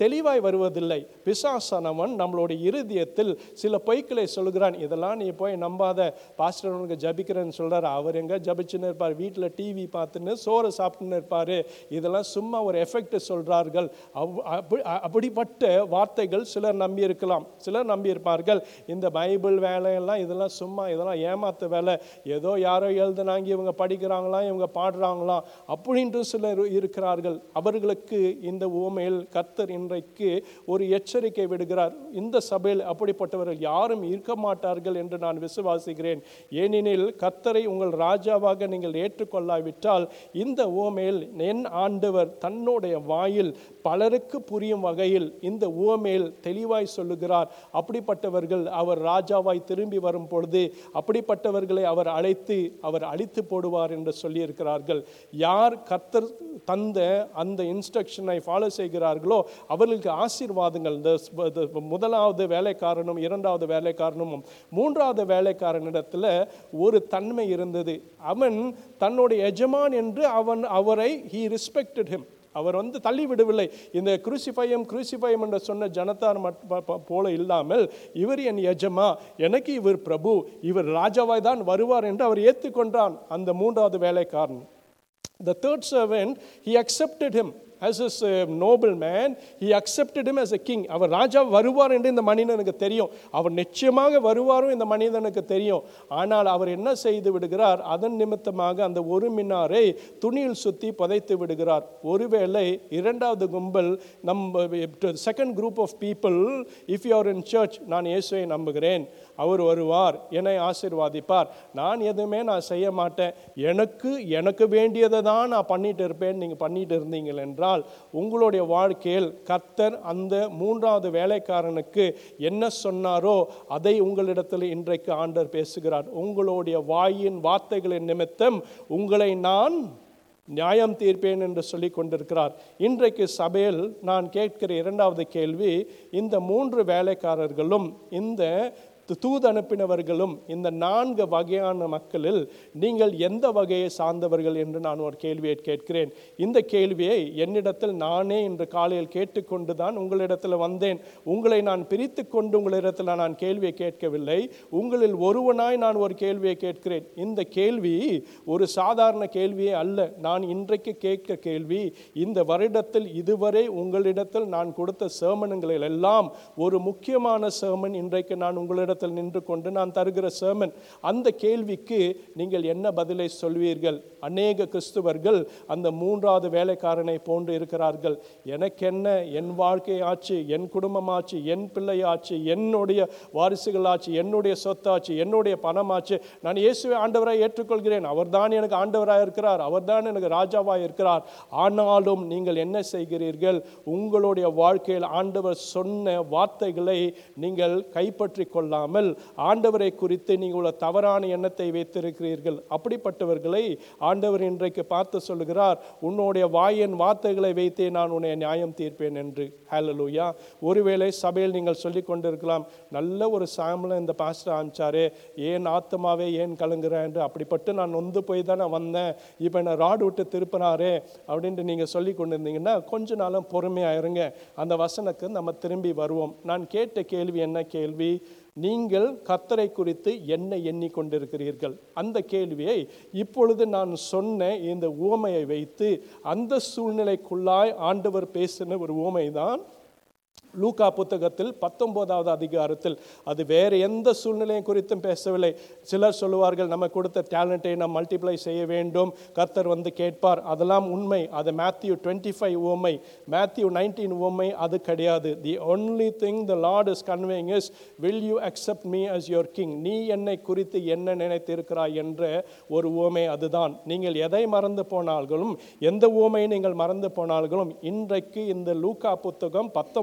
தெளிவாய் வருவதில்லை பிசாசானவன் நம்மளுடைய இருதயத்தில் சில பொய்களை சொல்கிறான் இதெல்லாம் நீ போய் நம்பாத பாஸ்டர் உனக்கு ஜபிக்கிறேன்னு சொல்றாரு அவர் எங்க ஜபிச்சுன்னு இருப்பார் வீட்டில் டிவி பார்த்துன்னு சோறு சாப்பிட்டுன்னு இருப்பாரு இதெல்லாம் சும்மா ஒரு எஃபெக்ட் சொல்றார்கள் அவ்- அப்படி- அப்படிப்பட்ட வார்த்தைகள் சிலர் நம்பி இருக்கலாம் சிலர் நம்பி இருப்பார்கள் இந்த பைபிள் வேலையெல்லாம் இதெல்லாம் சும்மா இதெல்லாம் ஏமாத்து வேலை ஏதோ யாரோ எழுதுனாங்க இவங்க படிக்கிறாங்களாம் இவங்க பாடுறாங்களாம் அப்படின்ட்டு சிலர் இருக்கிறார்கள் அவர்களுக்கு இந்த உவமையில் கர்த்தர் இன்றைக்கு ஒரு எச்சரிக்கை விடுகிறார் இந்த சபையில் அப்படிப்பட்டவர்கள் யாரும் இருக்க மாட்டார்கள் என்று நான் விசுவாசிக்கிறேன் ஏனெனில் கர்த்தரை உங்கள் ராஜாவாக நீங்கள் ஏற்றுக்கொள்ளாவிட்டால் இந்த உவமையில் என் ஆண்டவர் தன்னுடைய வாயில் பலருக்கு புரியும் வகையில் இந்த உவமையில் தெளிவாய் சொல்லுகிறார் அப்படிப்பட்டவர்கள் அவர் ராஜாவாய் திரும்பி வரும் பொழுது அப்படிப்பட்டவர்களை அவர் அழைத்து அவர் அழித்து போடுவார் என்று சொல்லியிருக்கிறார்கள் யார் கர்த்தர் தந்த அந்த இன்ஸ்ட்ரக்ஷனை ஃபாலோ செய்கிறார்களோ அவர்களுக்கு ஆசீர்வாதங்கள் இந்த ஸ்ப- இந்த முதலாவது வேலைக்காரனும் இரண்டாவது வேலைக்காரனும் மூன்றாவது வேலைக்காரனிடத்தில் ஒரு தன்மை இருந்தது அவன் தன்னுடைய எஜமான் என்று அவன் அவரை ஹீ ரெஸ்பெக்டட் him அவர் வந்து தள்ளி விடவில்லை இந்த குருசிஃபையம் குருசிஃபையம் என்று சொன்ன ஜனத்தார் மட்- ப- ப- போல இல்லாமல் இவர் என் எஜமா எனக்கு இவர் பிரபு இவர் ராஜாவாய் தான் வருவார் என்று அவர் ஏற்றுக்கொண்டான் அந்த மூன்றாவது வேலைக்காரன் The third servant, he accepted him as his uh, noble man. He accepted him as a king. அவர் ராஜா வருவார் என்று இந்த மனிதனுக்கு தெரியும் அவர் நிச்சயமாக வருவாரும் இந்த மனிதனுக்கு தெரியும் ஆனால் அவர் என்ன செய்து விடுகிறார் அதன் நிமித்தமாக அந்த ஒரு மின்னாரை துணியில் சுத்தி புதைத்து விடுகிறார் ஒருவேளை இரண்டாவது கும்பல் நம்ம second group of people if you are in church நான் இயேசுவை நம்புகிறேன் அவர் வருவார் என்னை ஆசீர்வாதிப்பார் நான் எதுவுமே நான் செய்ய மாட்டேன் எனக்கு எனக்கு வேண்டியதை தான் நான் பண்ணிட்டு இருப்பேன் நீங்கள் பண்ணிட்டு இருந்தீங்கள் என்றால் உங்களுடைய வாழ்க்கையில் கர்த்தர் அந்த மூன்றாவது வேலைக்காரனுக்கு என்ன சொன்னாரோ அதை உங்களிடத்தில் இன்றைக்கு ஆண்டவர் பேசுகிறார் உங்களுடைய வாயின் வார்த்தைகளின் நிமித்தம் உங்களை நான் நியாயம் தீர்ப்பேன் என்று சொல்லி கொண்டிருக்கிறார் இன்றைக்கு சபையில் நான் கேட்கிற இரண்டாவது கேள்வி இந்த மூன்று வேலைக்காரர்களும் இந்த து- தூது அனுப்பினவர்களும் இந்த நான்கு வகையான மக்களில் நீங்கள் எந்த வகையை சார்ந்தவர்கள் என்று நான் ஒரு கேள்வியை கேட்கிறேன் இந்த கேள்வியை என்னிடத்தில் நானே இன்று காலையில் கேட்டுக்கொண்டு தான் உங்களிடத்தில் வந்தேன் உங்களை நான் பிரித்து கொண்டு உங்களிடத்தில் நான் கேள்வியை கேட்கவில்லை உங்களில் ஒருவனாய் நான் ஒரு கேள்வியை கேட்கிறேன் இந்த கேள்வி ஒரு சாதாரண கேள்வியே அல்ல நான் இன்றைக்கு கேட்க கேள்வி இந்த வருடத்தில் இதுவரை உங்களிடத்தில் நான் கொடுத்த சேமனங்களில் எல்லாம் ஒரு முக்கியமான சேமன் இன்றைக்கு நான் உங்களிடத்தில் நின்று கொண்டு நான் தருகிற சேமன் அந்த கேள்விக்கு நீங்கள் என்ன பதிலை சொல்வீர்கள் அநேக கிறிஸ்துவர்கள் அந்த மூன்றாவது வேலைக்காரனை போன்று இருக்கிறார்கள் எனக்கு என்ன என் வாழ்க்கை ஆச்சு என் குடும்பமாச்சு என் பிள்ளை ஆச்சு என்னுடைய வாரிசுகள் ஆச்சு என்னுடைய சொத்தாச்சு என்னுடைய பணமாச்சு நான் இயேசுவை ஆண்டவராய் ஏற்றுக்கொள்கிறேன் அவர்தான் எனக்கு ஆண்டவராய் இருக்கிறார் அவர்தான் எனக்கு ராஜாவாய் இருக்கிறார் ஆனாலும் நீங்கள் என்ன செய்கிறீர்கள் உங்களுடைய வாழ்க்கையில் ஆண்டவர் சொன்ன வார்த்தைகளை நீங்கள் கைப்பற்றி கொள்ளாமல் ஆண்டவரை குறித்து நீங்கள் ஒரு தவறான எண்ணத்தை வைத்திருக்கிறீர்கள் அப்படிப்பட்டவர்களை ஆண்டவர் இன்றைக்கு பார்த்து சொல்லுகிறார் உன்னுடைய வாயின் வார்த்தைகளை வைத்தே நான் உன்னை நியாயம் தீர்ப்பேன் என்று ஹalleluya ஒருவேளை சபையில் நீங்கள் சொல்லி கொண்டிருக்கலாம் நல்ல ஒரு சாம்பலை இந்த பாஸ்டர் ஆமிச்சாரே ஏன் ஆத்மாவே ஏன் கலங்குற என்று அப்படிப்பட்டு நான் நொந்து போய் தானே வந்தேன் இப்போ என்ன ராடு விட்டு திருப்பினாரே அப்படின்ட்டு நீங்கள் சொல்லி கொண்டிருந்தீங்கன்னா கொஞ்ச நாளும் பொறுமையாக இருங்க அந்த வசனக்கு நம்ம திரும்பி வருவோம் நான் கேட்ட கேள்வி என்ன கேள்வி நீங்கள் கத்தரை குறித்து என்ன எண்ணிக்கொண்டிருக்கிறீர்கள் அந்த கேள்வியை இப்பொழுது நான் சொன்ன இந்த உவமையை வைத்து அந்த சூழ்நிலைக்குள்ளாய் ஆண்டவர் பேசின ஒரு உவமை தான் லூக்கா புத்தகத்தில் பத்தொன்பதாவது அதிகாரத்தில் அது வேறு எந்த சூழ்நிலையும் குறித்தும் பேசவில்லை சிலர் சொல்லுவார்கள் நம்ம கொடுத்த டேலண்ட்டை நாம் மல்டிப்ளை செய்ய வேண்டும் கர்த்தர் வந்து கேட்பார் அதெல்லாம் உண்மை அது மேத்யூ டுவெண்ட்டி ஃபைவ் உவமை மேத்யூ நைன்டீன் உவமை அது கிடையாது the only thing the Lord is conveying is will you accept me as your king நீ என்னை குறித்து என்ன நினைத்திருக்கிறாய் என்ற ஒரு உவமை அதுதான் நீங்கள் எதை மறந்து போனாலும் எந்த உவமையை நீங்கள் மறந்து போனாலும் இன்றைக்கு இந்த லூக்கா புத்தகம் பத்தொன்பதாவது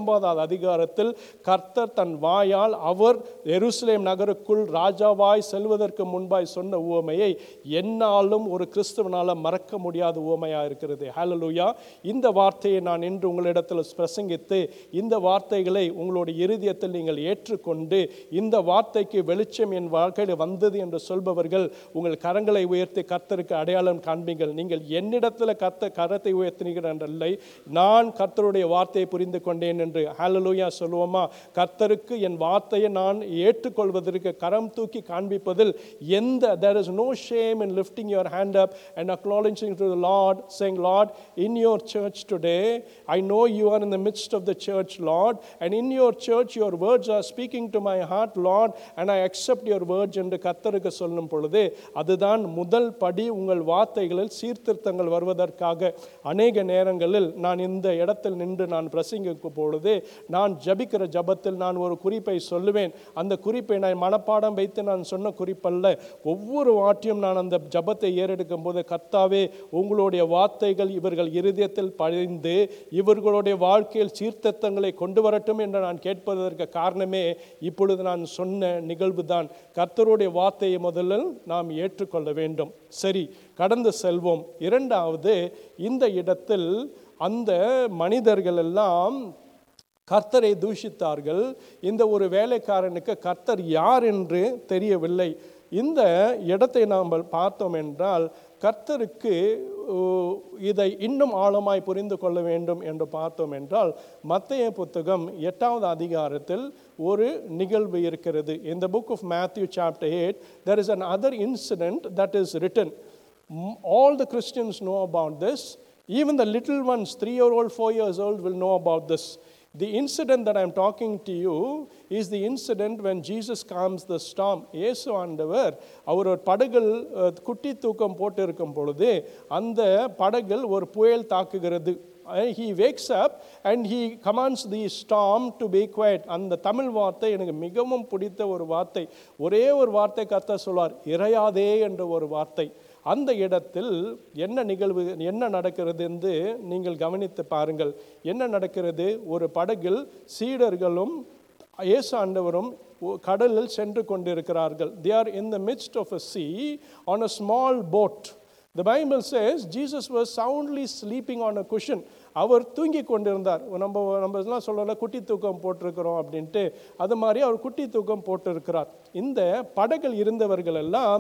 அதிகாரத்தில் கர்த்தர் தன் வாயால் அவர் எருசலேம் நகருக்குள் ராஜாவாய் செல்வதற்கு முன்பாய் சொன்ன உவமையை என்னாலும் ஒரு கிறிஸ்துவனால மறக்க முடியாத உவமையா இருக்கிறது ஹalleluya இந்த வார்த்தையை நான் இன்று உங்களிடத்தில் பிரசங்கித்து இந்த வார்த்தைகளை உங்களுடைய இருதயத்தில் நீங்கள் ஏற்றுக்கொண்டு இந்த வார்த்தைக்கு வெளிச்சம் என் வாழ்க்கையில் வந்தது என்று சொல்பவர்கள் உங்கள் கரங்களை உயர்த்தி கர்த்தருக்கு அடையாளம் காண்பீங்கள் நீங்கள் என்னிடத்தில் கர்த்த கரத்தை உயர்த்தினீர்கள் என்றல்லை நான் கர்த்தருடைய வார்த்தையை புரிந்து கொண்டேன் என்று ஹalleluya சொல்லுவோமா கர்த்தருக்கு என் வார்த்தையை நான் ஏற்றுக்கொள்வதற்கு கரம் தூக்கி காண்பிப்பதில் எந்த there is no shame in lifting your hand up and acknowledging to the Lord saying Lord in your church today I know you are in the midst of the church Lord and in your church your words are speaking to my heart Lord and I accept your words என்று கர்த்தருக்கு சொல்லும் பொழுது அதுதான் முதல் படி உங்கள் வார்த்தைகளில் சீர்திருத்தங்கள் வருவதற்காக அநேக நேரங்களில் நான் இந்த இடத்தில் நின்று நான் பிரசங்கிக்கும் பொழுது நான் ஜபிக்கிற ஜபத்தில் நான் ஒரு குறிப்பை சொல்லுவேன் அந்த குறிப்பை நான் மனப்பாடம் வைத்து நான் சொன்ன குறிப்பல்ல ஒவ்வொரு வாட்டியும் நான் அந்த ஜபத்தை ஏறெடுக்கும் போது கர்த்தாவே உங்களுடைய வார்த்தைகள் இவர்கள் இருதயத்தில் பதிந்து இவர்களுடைய வாழ்க்கையில் சீர்திருத்தங்களை கொண்டு வரட்டும் என்று நான் கேட்பதற்கு காரணமே இப்பொழுது நான் சொன்ன நிகழ்வு தான் கர்த்தருடைய வார்த்தையை முதலில் நாம் ஏற்றுக்கொள்ள வேண்டும் சரி கடந்து செல்வோம் இரண்டாவது இந்த இடத்தில் அந்த மனிதர்கள் எல்லாம் கர்த்தரை தூஷித்தார்கள் இந்த ஒரு வேலைக்காரனுக்கு கர்த்தர் யார் என்று தெரியவில்லை இந்த இடத்தை நாம் பார்த்தோம் என்றால் கர்த்தருக்கு ஓ, இதை இன்னும் ஆழமாய் புரிந்து கொள்ள வேண்டும் என்று பார்த்தோம் என்றால் மத்தேய புத்தகம் எட்டாவது அதிகாரத்தில் ஒரு நிகழ்வு இருக்கிறது in the book of Matthew chapter 8 there is another incident that is written M- all the Christians know about this even the little ones 3 year old 4 years old will know about this the incident that I'm talking to you is the incident when Jesus calms the storm. இயேசு ஆண்டவர் அவர் ஒரு படகில் அஹ், குட்டி தூக்கம் போட்டு இருக்கும் பொழுது அந்த படகில் ஒரு புயல் தாக்குகிறது he wakes up and he commands the storm to be quiet அந்த தமிழ் வார்த்தை எனக்கு மிகவும் பிடித்த ஒரு வார்த்தை ஒரே ஒரு வார்த்தை கத்த சொல்வார் இறையாதே என்ற ஒரு வார்த்தை அந்த இடத்தில் என்ன நிகழ்வு என்ன நடக்கிறது என்று நீங்கள் கவனித்து பாருங்கள் என்ன நடக்கிறது ஒரு படகில் சீடர்களும் இயேசு ஆண்டவரும் ஒ- கடலில் சென்று கொண்டிருக்கிறார்கள் they are in the midst of a sea on a small boat the bible says jesus was soundly sleeping on a cushion அவர் தூங்கி கொண்டிருந்தார் நம்ம நம்ம எல்லாம் சொல்லல குட்டி தூக்கம் போட்டிருக்கிறோம் அப்படின்ட்டு அது மாதிரி அவர் குட்டி தூக்கம் போட்டிருக்கிறார் இந்த படகில் இருந்தவர்கள் எல்லாம்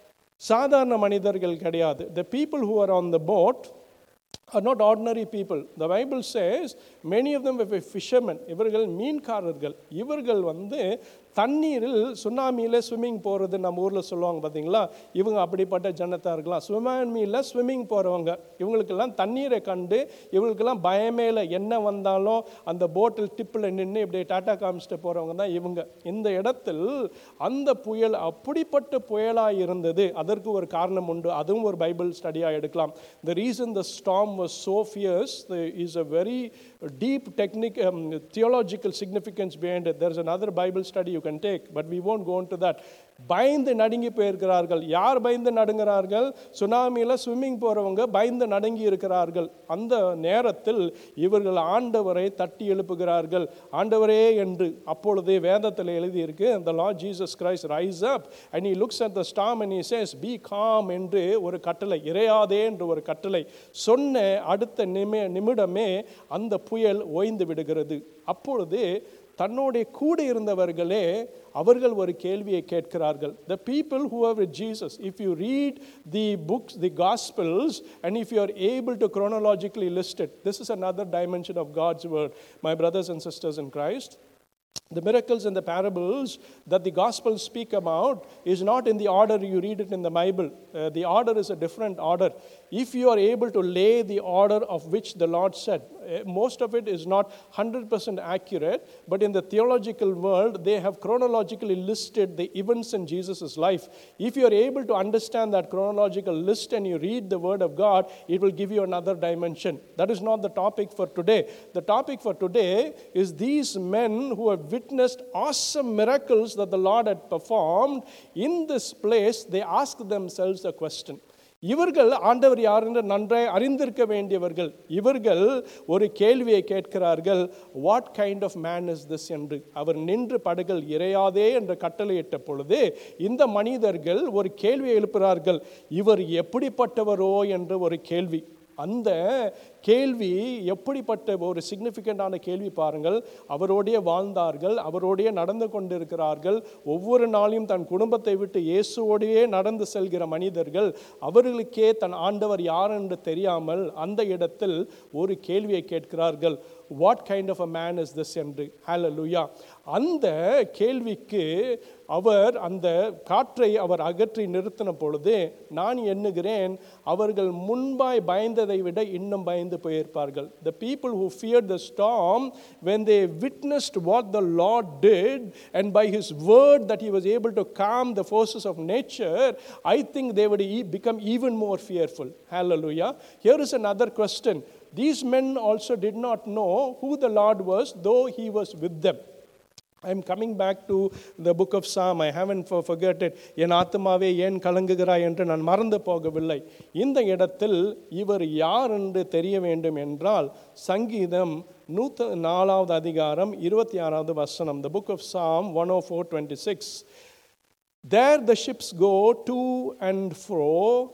சாதாரண மனிதர்கள் கிடையாது the people who are on the boat are not ordinary people the bible says many of them were fishermen இவர்கள் மீன்காரர்கள் இவர்கள் வந்து தண்ணீரில் சுனாமியில் ஸ்விம்மிங் போகிறது நம்ம ஊரில் சொல்லுவாங்க பார்த்தீங்களா இவங்க அப்படிப்பட்ட ஜனத்தார்களாம் சுனாமியில் ஸ்விம்மிங் போகிறவங்க இவங்களுக்கெல்லாம் தண்ணீரை கண்டு இவங்களுக்கெல்லாம் பயமே இல்லை என்ன வந்தாலும் அந்த போட்டில் டிப்பில் நின்று இப்படி டாட்டா காமிச்சிட்டு போகிறவங்க தான் இவங்க இந்த இடத்தில் அந்த புயல் அப்படிப்பட்ட புயலாக இருந்தது அதற்கு ஒரு காரணம் உண்டு அதுவும் ஒரு பைபிள் ஸ்டடியாக எடுக்கலாம் the reason the storm was so fierce the- is a very deep technique um, theological significance behind it there's another bible study you can take but we won't go into that பயந்து நடுங்கி போயிருக்கிறார்கள் யார் பயந்து நடுங்கிறார்கள் சுனாமியில் ஸ்விம்மிங் போகிறவங்க பயந்து நடுங்கி இருக்கிறார்கள் அந்த நேரத்தில் இவர்கள் ஆண்டவரை தட்டி எழுப்புகிறார்கள் ஆண்டவரே என்று அப்பொழுதே வேதத்தில் எழுதியிருக்கு the Lord Jesus Christ rise up and he looks at the storm and he says be calm என்று ஒரு கட்டளை இறையாதே என்று ஒரு கட்டளை சொன்ன அடுத்த நிமி நிமிடமே அந்த புயல் ஓய்ந்து விடுகிறது அப்பொழுது தன்னோடைய கூட இருந்தவர்களே அவர்கள் ஒரு கேள்வியை கேட்கிறார்கள் the people who are with jesus if you read the books the gospels and if you are able to chronologically list it this is another dimension of god's word my brothers and sisters in christ the miracles and the parables that the gospels speak about is not in the order you read it in the bible Uh, the order is a different order if you are able to lay the order of which the lord said uh, most of it is not 100% accurate but in the theological world they have chronologically listed the events in jesus' life if you are able to understand that chronological list and you read the word of god it will give you another dimension that is not the topic for today the topic for today is these men who have witnessed awesome miracles that the lord had performed in this place they ask themselves a question இவர்கள் ஆண்டவர் யார் என்று நன்றாய் அறிந்திருக்க வேண்டியவர்கள் இவர்கள் ஒரு கேள்வியை கேட்கிறார்கள் what kind of man is this என்று அவர் நின்று படுகள் இறையாதே என்று கட்டளையிட்ட பொழுது இந்த மனிதர்கள் ஒரு கேள்வியை எழுப்புகிறார்கள் இவர் எப்படிப்பட்டவரோ என்ற ஒரு கேள்வி அந்த கேள்வி எப்படிப்பட்ட ஒரு சிக்னிஃபிகண்டான கேள்வி பாருங்கள் அவரோடைய வாழ்ந்தார்கள் அவரோடைய நடந்து கொண்டிருக்கிறார்கள் ஒவ்வொரு நாளையும் தன் குடும்பத்தை விட்டு இயேசுவோடையே நடந்து செல்கிற மனிதர்கள் அவர்களுக்கே தன் ஆண்டவர் யார் என்று தெரியாமல் அந்த இடத்தில் ஒரு கேள்வியை கேட்கிறார்கள் what kind of a man is this என்று ஹalleluya அந்த கேள்விக்கு அவர் அந்த காற்றை அவர் அகற்றி நிறுத்தின பொழுது நான் எண்ணுகிறேன் அவர்கள் முன்பாய் பயந்ததை விட இன்னும் பயந்து போயிருப்பார்கள் the people who feared the storm when they witnessed what the lord did and by his word that he was able to calm the forces of nature i think they would e- become even more fearful hallelujah here is another question these men also did not know who the lord was though he was with them I'm coming back to the book of Psalm. I haven't for- forgotten. என் ஆத்மாவே ஏன் கலங்குகிறாய் என்று நான் மறந்து போகவில்லை இந்த இடத்தில் இவர் யார் என்று தெரிய வேண்டும் என்றால் சங்கீதம் நூத்த நாலாவது அதிகாரம் இருபத்தி ஆறாவது வசனம் the book of Psalm 104 26 There the ships go to and fro,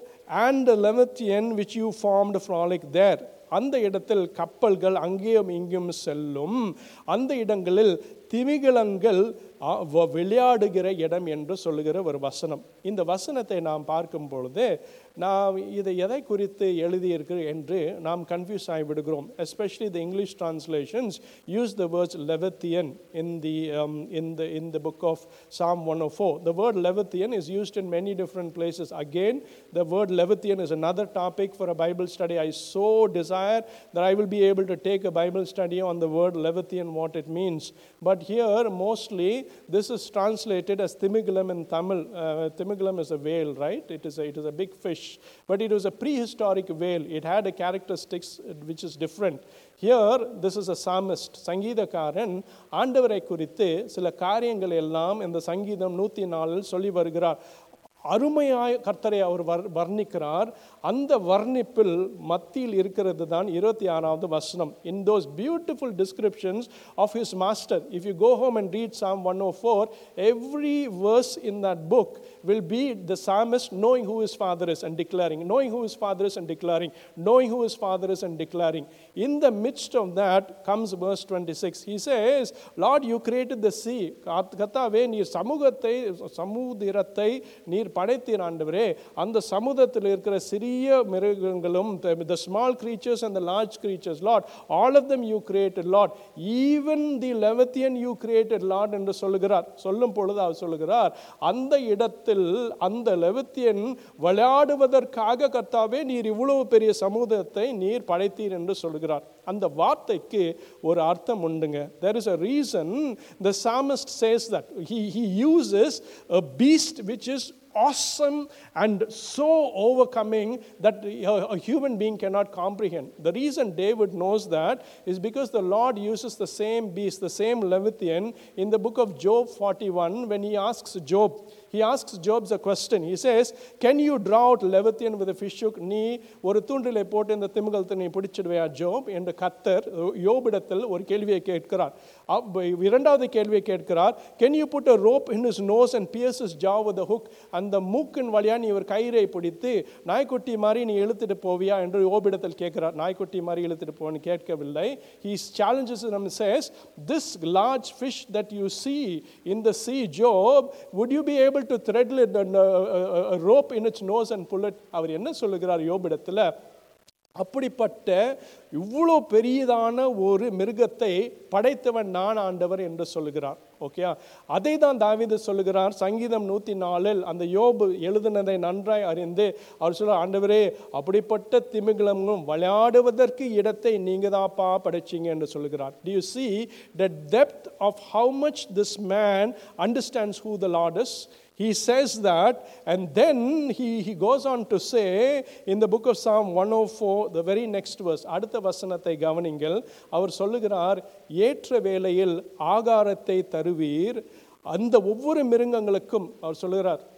and the Leviathan which you formed frolic there. அந்த இடத்தில் கப்பல்கள் அங்கேயும் இங்கேயும் செல்லும் அந்த இடங்களில் திமிங்கலங்கள் ஆ, வ- விளையாடுகிற இடம் என்று சொல்லுகிற ஒரு வசனம் இந்த வசனத்தை நாம் பார்க்கும் பொழுது நாம் இதை எதை குறித்து எழுதியிருக்கு என்று நாம் கன்ஃபியூஸ் ஆகிவிடுகிறோம் especially the English translations use the words Leviathan in the, um, in the, in the book of Psalm 104. The word Leviathan is used in many different places. Again, the word Leviathan is another topic for a Bible study. I so desire that I will be able to take a Bible study on the word Leviathan, what it means. But here, mostly, this is translated as Thimigalam in Tamil. Uh, Thimigalam is a whale, right? It is a, it is a big fish. But it was a prehistoric whale. It had a characteristics uh, which is different. Here, this is a psalmist. சங்கீதக்காரன் ஆண்டவரை குறித்து சில காரியங்கள் எல்லாம் இந்த சங்கீதம் நூற்றி நாலில் சொல்லி வருகிறார் அருமையாய் கர்த்தரை அவர் வர் வர்ணிக்கிறார் அந்த வர்ணிப்பில் மத்தியில் இருக்கிறது தான் இருபத்தி ஆறாவது வசனம் in those beautiful descriptions of his master if you go home and read psalm one o four every verse in that book will be the psalmist knowing who his father is and declaring, knowing who his father is and declaring, knowing who his father is and declaring. In the midst of that comes verse 26. He says, Lord, you created the sea. கத்- கர்த்தாவே நீர் சமூகத்தை சமுதிரத்தை நீர் படைத்தீர் ஆண்டவரே அந்த சமுதத்தில் இருக்கிற சிறிய மிருகங்களும் the small creatures and the large creatures lord all of them you created lord even the leviathan you created lord என்று சொல்லுகிறார் சொல்லும் பொழுது அவர் சொல்லுகிறார் அந்த இடத்தில் அந்த லெவத்தியன் விளையாடுவதற்காக கர்த்தாவே நீர் இவ்வளவு பெரிய சமூகத்தை நீர் படைத்தீர் என்று சொல்கிறார் அந்த வார்த்தைக்கு ஒரு அர்த்தம் உண்டுங்க there is a reason the psalmist says that he, he uses a beast which is awesome and so overcoming that a, a human being cannot comprehend. The reason David knows that is because the Lord uses the same beast, the same Leviathan, in the book of Job 41 when he asks Job. He asks Job a question. He says, Can you draw out Leviathan with a fish hook? நீ ஒரு தூண்டிலை போட்டு இந்த திமிங்கலத்தை நீ பிடிச்சிடுவையா ஜோப் என்று கத்தர் யோபிடத்தில் ஒரு கேள்வியை கேட்கிறார் அப்ப இரண்டாவது கேள்வியை கேட்கிறார் can you put a rope in his nose and pierce his jaw with a hook அந்த மூக்கின் வழியா நீ ஒரு கயிறை பிடித்து நாய்க்குட்டி மாதிரி நீ இழுத்துட்டு போவியா என்று யோபிடத்தில் கேட்கிறார் நாய்க்குட்டி மாதிரி இழுத்துட்டு போன்னு கேட்கவில்லை he challenges him and says this large fish that you see in the sea job would you be able to thread it and, uh, a, a rope in its nose and pull it அவர் என்ன சொல்லுகிறார் யோபிடத்தில் அப்படிப்பட்ட இவ்வளோ பெரியதான ஒரு மிருகத்தை படைத்தவன் நான் ஆண்டவர் என்று சொல்லுகிறார் ஓகே அதை தான் தாவீது சொல்லுகிறார் சங்கீதம் நூற்றி நாலில் அந்த யோபு எழுதினதை நன்றாய் அறிந்து அவர் சொல்ல ஆண்டவரே அப்படிப்பட்ட திமிங்கலங்களும் விளையாடுவதற்கு இடத்தை நீங்க தான்ப்பா படைச்சீங்க என்று சொல்லுகிறார் do you see the depth of how much this man understands who the Lord is he says that, and then he, he goes on to say in the book of Psalm 104, the very next verse, அடுத்த வசனத்தை கவனிங்கள் அவர் சொல்லுகிறார் ஏற்ற வேளையில் ஆகாரத்தை தருவீர் அந்த ஒவ்வொரு மிருகங்களுக்கும் அவர் சொல்லுகிறார்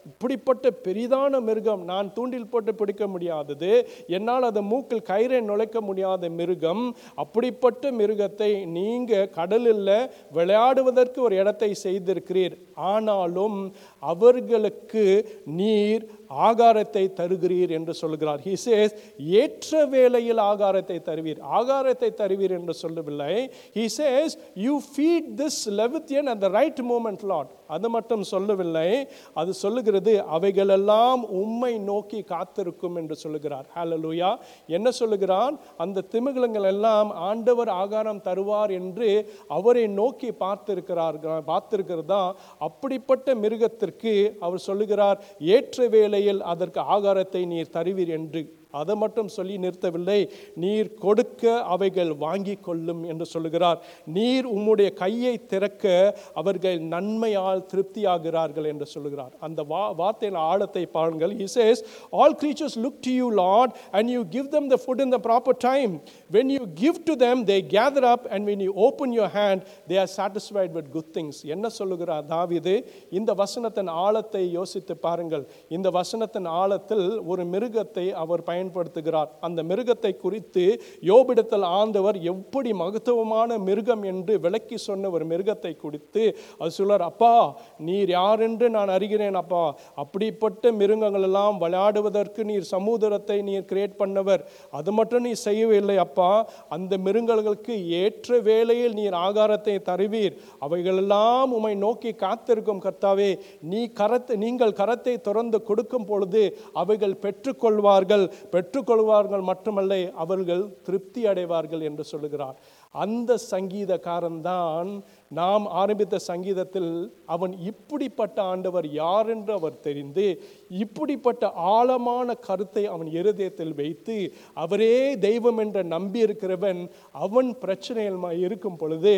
இப்படிப்பட்ட பெரிதான மிருகம் நான் தூண்டில் போட்டு பிடிக்க முடியாதது என்னால் அதை மூக்கில் கயிறை நுழைக்க முடியாத மிருகம் அப்படிப்பட்ட மிருகத்தை நீங்க கடலில் விளையாடுவதற்கு ஒரு இடத்தை செய்திருக்கிறீர் ஆனாலும் அவர்களுக்கு நீர் ஆகாரத்தை தருகிறீர் என்று சொல்கிறார் he says ஏற்ற வேளையில் ஆகாரத்தை தருவீர் ஆகாரத்தை தருவீர் என்று சொல்லவில்லை he says you feed this leviathan at the right moment lord அது மட்டும் சொல்லவில்லை அது சொல்லுகிறது அவைகளெல்லாம் உம்மை நோக்கி காத்திருக்கும் என்று சொல்லுகிறார் ஹalleluya என்ன சொல்லுகிறான் அந்த திமிங்கலங்கள் எல்லாம் ஆண்டவர் ஆகாரம் தருவார் என்று அவரை நோக்கி பார்த்திருக்கிறார் பார்த்திருக்கிறதா அப்படிப்பட்ட மிருகத்திற்கு அவர் சொல்லுகிறார் ஏற்ற வேளையில் அதற்கு ஆகாரத்தை நீர் தருவீர் என்று அதை மட்டும் சொல்லி நிறுத்தவில்லை நீர் கொடுக்க அவைகள் வாங்கி கொள்ளும் என்று சொல்லுகிறார் நீர் உம்முடைய கையை திறக்க அவர்கள் நன்மையால் திருப்தியாகிறார்கள் என்று சொல்லுகிறார் அந்த வா வார்த்தையின் ஆழத்தை பாருங்கள் he says all creatures look to you lord and you give them the food in the proper time when you give to them they gather up and when you open your hand they are satisfied with good things என்ன சொல்லுகிறார் தாவீது இந்த வசனத்தின் ஆழத்தை யோசித்து பாருங்கள் இந்த வசனத்தின் ஆழத்தில் ஒரு மிருகத்தை அவர் பயன்படுத்துகிறார் அந்த மிருகத்தை குறித்து யோபிடத்தில் ஆண்டவர் எப்படி மகத்துவமான மிருகம் என்று விளக்கி சொன்ன ஒரு மிருகத்தை குறித்து அது சொல்றார் அப்பா நீர் யார் என்று நான் அறிகிறேன் அப்பா அப்படிப்பட்ட மிருகங்கள் எல்லாம் விளையாடுவதற்கு நீர் சமுதிரத்தை நீர் கிரியேட் பண்ணவர் அது மட்டும் நீ செய்யவில்லை அப்பா அந்த மிருகங்களுக்கு ஏற்ற வேளையில் நீர் ஆகாரத்தை தருவீர் அவைகளெல்லாம் உம்மை நோக்கி காத்திருக்கும் கர்த்தாவே நீ கரத்தை நீங்கள் கரத்தை திறந்து கொடுக்கும் பொழுது அவைகள் பெற்றுக்கொள்வார்கள் பெற்றுக்கொள்வார்கள் மட்டுமல்ல அவர்கள் திருப்தி அடைவார்கள் என்று சொல்லுகிறார் அந்த சங்கீதக்காரன் தான் நாம் ஆரம்பித்த சங்கீதத்தில் அவன் இப்படிப்பட்ட ஆண்டவர் யார் என்று அவர் தெரிந்து இப்படிப்பட்ட ஆழமான கருத்தை அவன் இருதயத்தில் வைத்து அவரே தெய்வம் என்று நம்பி இருக்கிறவன் அவன் பிரச்சனையில் இருக்கும் பொழுது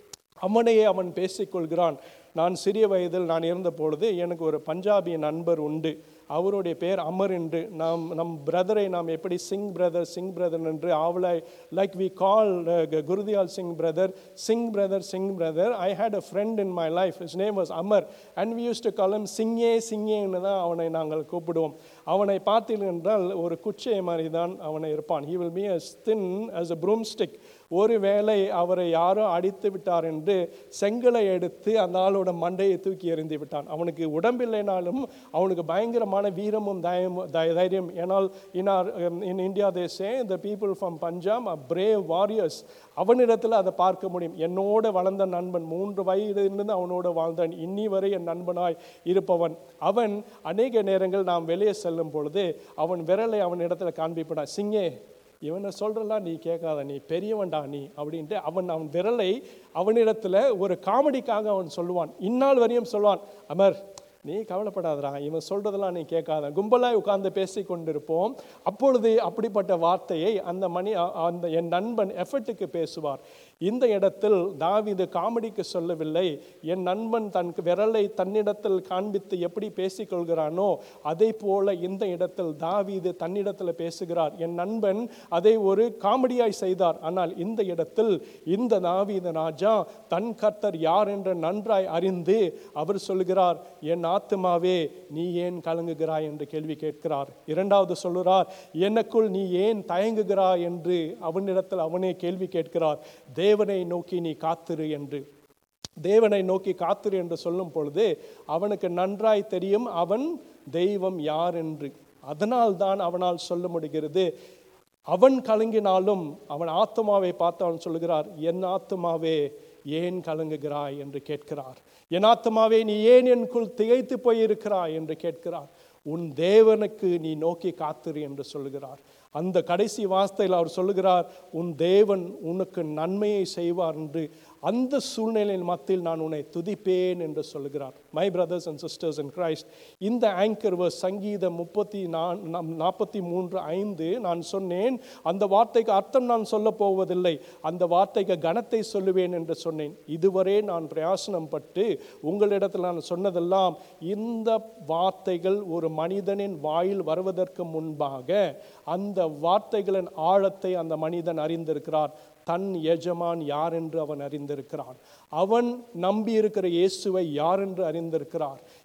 அவனையே அவன் பேசிக்கொள்கிறான் நான் சிறிய வயதில் நான் இருந்த பொழுது எனக்கு ஒரு பஞ்சாபி நண்பர் உண்டு அவருடைய பேர் அமர் என்று நாம் நம் பிரதரை நாம் எப்படி சிங் பிரதர் சிங் பிரதர் என்று ஆவலை லைக் வி கால் குருதியால் Singh brother Singh brother Singh brother I had a friend in my life his name was Amar and we used to call him சிங்கே சிங்கேன்னு தான் அவனை நாங்கள் கூப்பிடுவோம் அவனை பார்த்தீர்கள் என்றால் ஒரு குச்சை மாதிரி தான் அவனை இருப்பான் he will be as thin as a broomstick ஒருவேளை அவரை யாரோ அடித்து விட்டார் என்று செங்கலை எடுத்து அந்த ஆளோட மண்டையை தூக்கி எறிந்து விட்டான் அவனுக்கு உடம்பில்லைனாலும் அவனுக்கு பயங்கரமான வீரமும் தயமும் தை- தைரியம் ஏனால் in our in India they say the people from Punjab are brave warriors அவனிடத்தில் அதை பார்க்க முடியும் என்னோட வளர்ந்த நண்பன் மூன்று வயதிலிருந்து அவனோட வாழ்ந்தான் இன்னி வரை என் நண்பனாய் இருப்பவன் அவன் அநேக நேரங்கள் நாம் வெளியே செல்லும் பொழுது அவன் விரலை அவன் இடத்துல காண்பிப்படான் சிங்கே இவனை சொல்றலாம் நீ கேட்காத நீ பெரியவன்டா நீ அப்படின்ட்டு அவன் அவன் விரலை அவனிடத்துல ஒரு காமெடிக்காக அவன் சொல்லுவான் இந்நாள் வரையும் சொல்லுவான் அமர் நீ கவலைப்படாதடா இவன் சொல்றதெல்லாம் நீ கேட்காத கும்பலாய் உட்கார்ந்து பேசி கொண்டிருப்போம் அப்பொழுது அப்படிப்பட்ட வார்த்தையை அந்த மணி அ- அந்த என் நண்பன் எஃபர்ட்டுக்கு பேசுவார் இந்த இடத்தில் தாவீது காமெடிக்கு சொல்லவில்லை என் நண்பன் தன் விரலை தன்னிடத்தில் காண்பித்து எப்படி பேசிக்கொள்கிறானோ அதே போல இந்த இடத்தில் தாவீது தன்னிடத்தில் பேசுகிறார் என் நண்பன் அதை ஒரு காமெடியாய் செய்தார் ஆனால் இந்த இடத்தில் இந்த தாவீது ராஜா தன் கர்த்தர் யார் என்று நன்றாய் அறிந்து அவர் சொல்கிறார் என் ஆத்துமாவே நீ ஏன் கலங்குகிறாய் என்று கேள்வி கேட்கிறார் இரண்டாவது சொல்லுகிறார் எனக்குள் நீ ஏன் தயங்குகிறாய் என்று அவனிடத்தில் அவனே கேள்வி கேட்கிறார் தேவனை நோக்கி நீ காத்திரு என்று தேவனை நோக்கி காத்திரு என்று சொல்லும் பொழுது அவனுக்கு நன்றாய் தெரியும் அவன் தெய்வம் யார் என்று அதனால்தான் அவனால் சொல்ல முடிகிறது அவன் கலங்கினாலும் அவன் ஆத்துமாவை பார்த்து அவன் சொல்லுகிறார் என் ஆத்துமாவே ஏன் கலங்குகிறாய் என்று கேட்கிறார் என் ஆத்துமாவே நீ ஏன் எனக்குள் திகைத்து போயிருக்கிறாய் என்று கேட்கிறார் உன் தேவனுக்கு நீ நோக்கி காத்திரு என்று சொல்லுகிறார் அந்த கடைசி வார்த்தையில் அவர் சொல்லுகிறார் உன் தேவன் உனக்கு நன்மையை செய்வார் என்று அந்த சூழ்நிலையின் மத்தியில் நான் உன்னை துதிப்பேன் என்று சொல்லுகிறார் my brothers and sisters and Christ இந்த ஆங்கர் வர்ஸ் சங்கீதம் முப்பத்தி நான் நாற்பத்தி மூன்று ஐந்து நான் சொன்னேன் அந்த வார்த்தைக்கு அர்த்தம் நான் சொல்ல போவதில்லை அந்த வார்த்தைக்கு கனத்தை சொல்லுவேன் என்று சொன்னேன் இதுவரை நான் பிரயாசனம் பட்டு உங்களிடத்தில் நான் சொன்னதெல்லாம் இந்த வார்த்தைகள் ஒரு மனிதனின் வாயில் வருவதற்கு முன்பாக அந்த வார்த்தைகளின் ஆழத்தை அந்த மனிதன் அறிந்திருக்கிறார் தன் எஜமான் யார் என்று அவன் அறிந்திருக்கிறான் அவன் நம்பி இருக்கிற இயேசுவை யார் என்று அறிந்திருக்கிறார்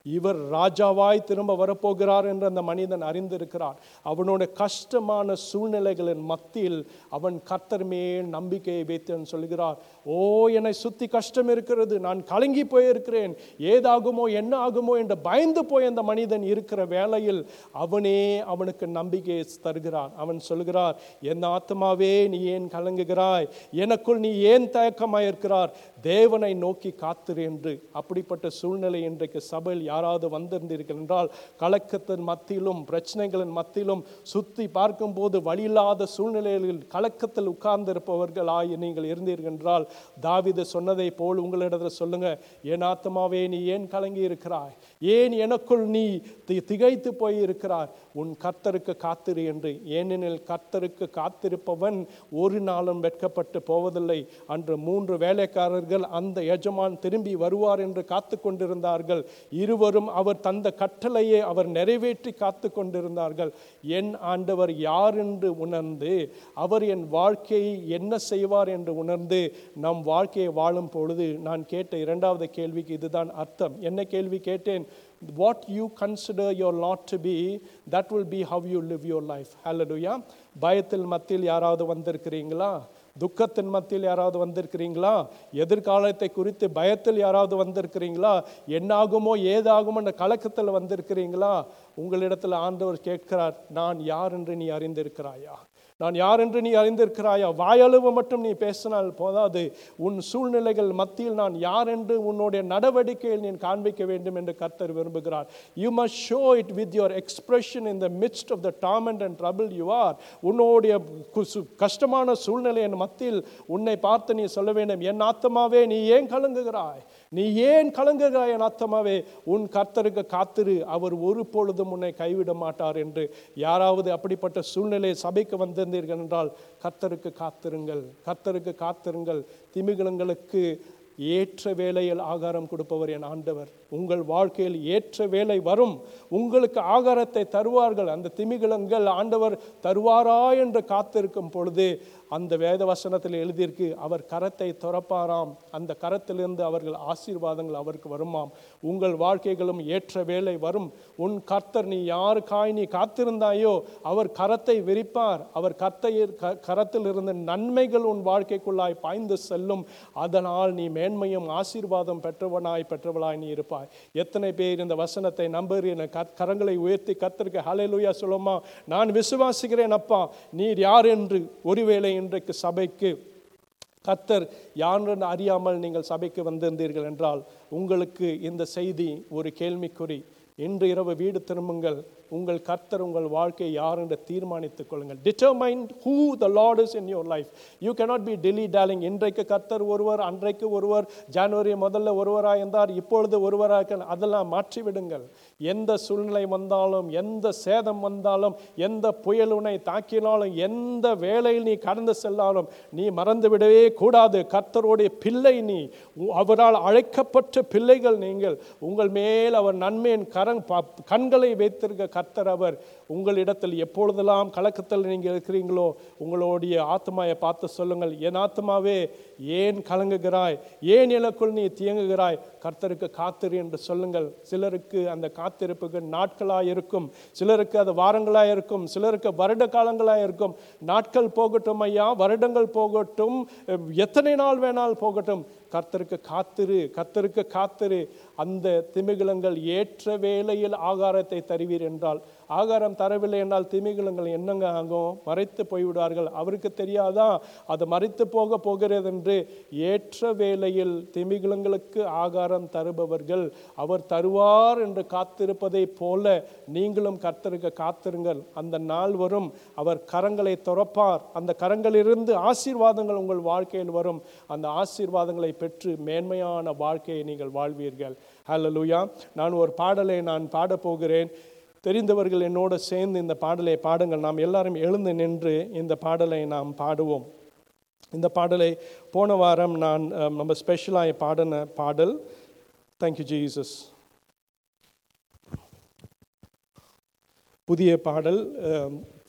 இவர் ராஜாவாய் திரும்ப வரப்போகிறார் என்று அந்த மனிதன் அறிந்திருக்கிறார் அவனோட கஷ்டமான சூழ்நிலைகளின் மத்தியில் அவன் கர்த்தர் மேல் நம்பிக்கையை வைத்து சொல்கிறார் ஓ என்னை சுத்தி கஷ்டம் இருக்கிறது நான் கலங்கி போயிருக்கிறேன் ஏதாகுமோ என்ன ஆகுமோ என்று பயந்து போய் அந்த மனிதன் இருக்கிற வேளையில் அவனே அவனுக்கு நம்பிக்கையை தருகிறான் அவன் சொல்கிறார் என் ஆத்மாவே நீ ஏன் கலங்குகிறாய் எனக்குள் நீ ஏன் தயக்கமாயிருக்கிறார் தேவனை நோக்கி காத்திரு என்று அப்படிப்பட்ட சூழ்நிலை இன்றைக்கு சபையில் யாராவது வந்திருந்தீர்கள் என்றால் கலக்கத்தின் மத்தியிலும் பிரச்சனைகளின் மத்தியிலும் சுத்தி பார்க்கும்போது வழியில்லாத சூழ்நிலைகளில் கலக்கத்தில் உட்கார்ந்திருப்பவர்கள் ஆகி நீங்கள் இருந்தீர்கள் என்றால் தாவிது சொன்னதை போல் உங்களிடத்தில் சொல்லுங்க என் ஆத்மாவே நீ ஏன் கலங்கி இருக்கிறாய் ஏன் எனக்குள் நீ தி- திகைத்து போய் இருக்கிறாய் உன் கர்த்தருக்கு காத்திரு என்று ஏனெனில் கர்த்தருக்கு காத்திருப்பவன் ஒரு நாளும் வெட்கப்பட்டு போவதில்லை அன்று மூன்று வேலைக்காரர்கள் அந்த எஜமான் திரும்பி வருவார் என்று காத்து கொண்டிருந்தார்கள் இருவரும் அவர் தந்த கட்டளையை அவர் நிறைவேற்றி காத்து கொண்டிருந்தார்கள் என் ஆண்டவர் யார் என்று உணர்ந்து அவர் என் வாழ்க்கையை என்ன செய்வார் என்று உணர்ந்து நம் வாழ்க்கையை வாழும் பொழுது நான் கேட்ட இரண்டாவது கேள்விக்கு இதுதான் அர்த்தம் என்ன கேள்வி கேட்டேன் what you consider your lot to be that will be how you live your life hallelujah பயத்தில் மத்தியில் யாராவது வந்திருக்கிறீங்களா துக்கத்தின் மத்தியில் யாராவது வந்திருக்கிறீங்களா எதிர்காலத்தை குறித்து பயத்தில் யாராவது வந்திருக்கிறீங்களா என்னாகுமோ ஏதாகுமோ என்ற கலக்கத்தில் வந்திருக்கிறீங்களா உங்களிடத்தில் ஆண்டவர் கேட்கிறார் நான் யார் என்று நீ அறிந்திருக்கிறாயா நான் யார் என்று நீ அறிந்திருக்கிறாயா வாயளவு மட்டும் நீ பேசினால் போதாது உன் சூழ்நிலைகள் மத்தியில் நான் யார் என்று உன்னுடைய நடவடிக்கையில் நீ காண்பிக்க வேண்டும் என்று கர்த்தர் விரும்புகிறார் you must show it with your expression in the midst of the torment and trouble you are உன்னுடைய கு- சு- கஷ்டமான சூழ்நிலையின் மத்தியில் உன்னை பார்த்து நீ சொல்ல வேண்டும் என் ஆத்மாவே நீ ஏன் கலங்குகிறாய் நீ ஏன் கலங்குகிறாய் என் ஆத்மாவே உன் கர்த்தருக்கு காத்திரு அவர் ஒரு பொழுதும் உன்னை கைவிட மாட்டார் என்று யாராவது அப்படிப்பட்ட சூழ்நிலை சபைக்கு வந்திருந்தீர்கள் என்றால் கர்த்தருக்கு காத்திருங்கள் கர்த்தருக்கு காத்திருங்கள் திமிங்கலங்களுக்கு ஏற்ற வேளையில் ஆகாரம் கொடுப்பவர் என் ஆண்டவர் உங்கள் வாழ்க்கையில் ஏற்ற வேலை வரும் உங்களுக்கு ஆகாரத்தை தருவார்கள் அந்த திமிங்கலங்கள் ஆண்டவர் தருவாரா என்று காத்திருக்கும் பொழுது அந்த வேத வசனத்தில் எழுதியிருக்கு அவர் கரத்தை துறப்பாராம் அந்த கரத்திலிருந்து அவர்கள் ஆசீர்வாதங்கள் அவருக்கு வருமாம் உங்கள் வாழ்க்கைகளும் ஏற்ற வேலை வரும் உன் கர்த்தர் நீ யாருக்காய் நீ காத்திருந்தாயோ அவர் கரத்தை விரிப்பார் அவர் கர்த்தை க- கரத்தில் இருந்த நன்மைகள் உன் வாழ்க்கைக்குள்ளாய் பாய்ந்து செல்லும் அதனால் நீ மேன்மையும் ஆசீர்வாதம் பெற்றவனாய் பெற்றவளாய் நீ இருப்பாய் எத்தனை பேர் இந்த வசனத்தை நம்புகிறீன் கத்- கரங்களை உயர்த்தி கர்த்தருக்கு ஹalleluya சொல்லுமா நான் விசுவாசிக்கிறேன் அப்பா நீர் யார் என்று ஒருவேளை இன்றைக்கு சபைக்கு கர்த்தர் யார் என்று அறியாமல் நீங்கள் சபைக்கு வந்திருந்தீர்கள் என்றால் உங்களுக்கு இந்த செய்தி ஒரு கேள்விக்குறி இன்று இரவு வீடு திரும்புங்கள் உங்கள் கர்த்தர் உங்கள் வாழ்க்கையை யார் என்று தீர்மானித்துக் கொள்ளுங்கள் determine who the Lord is in your life you cannot be dilly dallying இன்றைக்கு கர்த்தர் ஒருவர் அன்றைக்கு ஒருவர் ஜனவரி முதல்ல ஒருவராக இருந்தார் இப்பொழுது ஒருவராக இருக்க- அதெல்லாம் மாற்றி விடுங்கள் எந்த சூழ்நிலை வந்தாலும் எந்த சேதம் வந்தாலும் எந்த புயல் உன்னை தாக்கினாலும் எந்த வேலையில் நீ கடந்து செல்லாலும் நீ மறந்து விடவே கூடாது கர்த்தருடைய பிள்ளை நீ உ- அவரால் அழைக்கப்பட்ட பிள்ளைகள் நீங்கள் உங்கள் மேல் அவர் நன்மையின் கரங் ப- கண்களை வைத்திருக்க கர்த்தர் அவர் உங்களிடத்தில் எப்பொழுதெல்லாம் கலக்கத்தில் நீங்கள் இருக்கிறீங்களோ உங்களுடைய ஆத்மாவை பார்த்து சொல்லுங்கள் என் ஆத்மாவே ஏன் கலங்குகிறாய் ஏன் எனக்குள் நீ தியங்குகிறாய் கர்த்தருக்கு காத்திரு என்று சொல்லுங்கள் சிலருக்கு அந்த காத்திருப்புக்கு நாட்களாக இருக்கும் சிலருக்கு அது வாரங்களாக இருக்கும் சிலருக்கு வருட காலங்களாக இருக்கும் நாட்கள் போகட்டும் ஐயா வருடங்கள் போகட்டும் எத்தனை நாள் வேணால் போகட்டும் கர்த்தருக்கு காத்திரு கர்த்தருக்கு காத்திரு அந்த திமிங்கலங்கள் ஏற்ற வேளையில் ஆகாரத்தை தருவீர் என்றால் ஆகாரம் தரவில்லை என்றால் திமிங்கலங்கள் என்னங்க ஆகும் மறைத்து போய்விடுவார்கள் அவருக்கு தெரியாதா அது மறைத்து போக போகிறது என்று ஏற்ற வேளையில் திமிங்கலங்களுக்கு ஆகாரம் தருபவர்கள் அவர் தருவார் என்று காத்திருப்பதைப் போல நீங்களும் கர்த்தருக்கு காத்திருங்கள் அந்த நாள் வரும் அவர் கரங்களை துறப்பார் அந்த கரங்களிலிருந்து ஆசீர்வாதங்கள் உங்கள் வாழ்க்கையில் வரும் அந்த ஆசீர்வாதங்களை பெற்று மேன்மையான வாழ்க்கையை நீங்கள் வாழ்வீர்கள் ஹalleluya நான் ஒரு பாடலை நான் பாடப் போகிறேன் தெரிந்தவர்கள் என்னோடு சேர்ந்து இந்த பாடலை பாடுங்கள் நாம் எல்லாரும் எழுந்து நின்று இந்த பாடலை நாம் பாடுவோம் இந்த பாடலை போன வாரம் நான் அஹ், நம்ம ஸ்பெஷலாக பாடின பாடல் தேங்க்யூ ஜீசஸ் புதிய பாடல் அஹ்,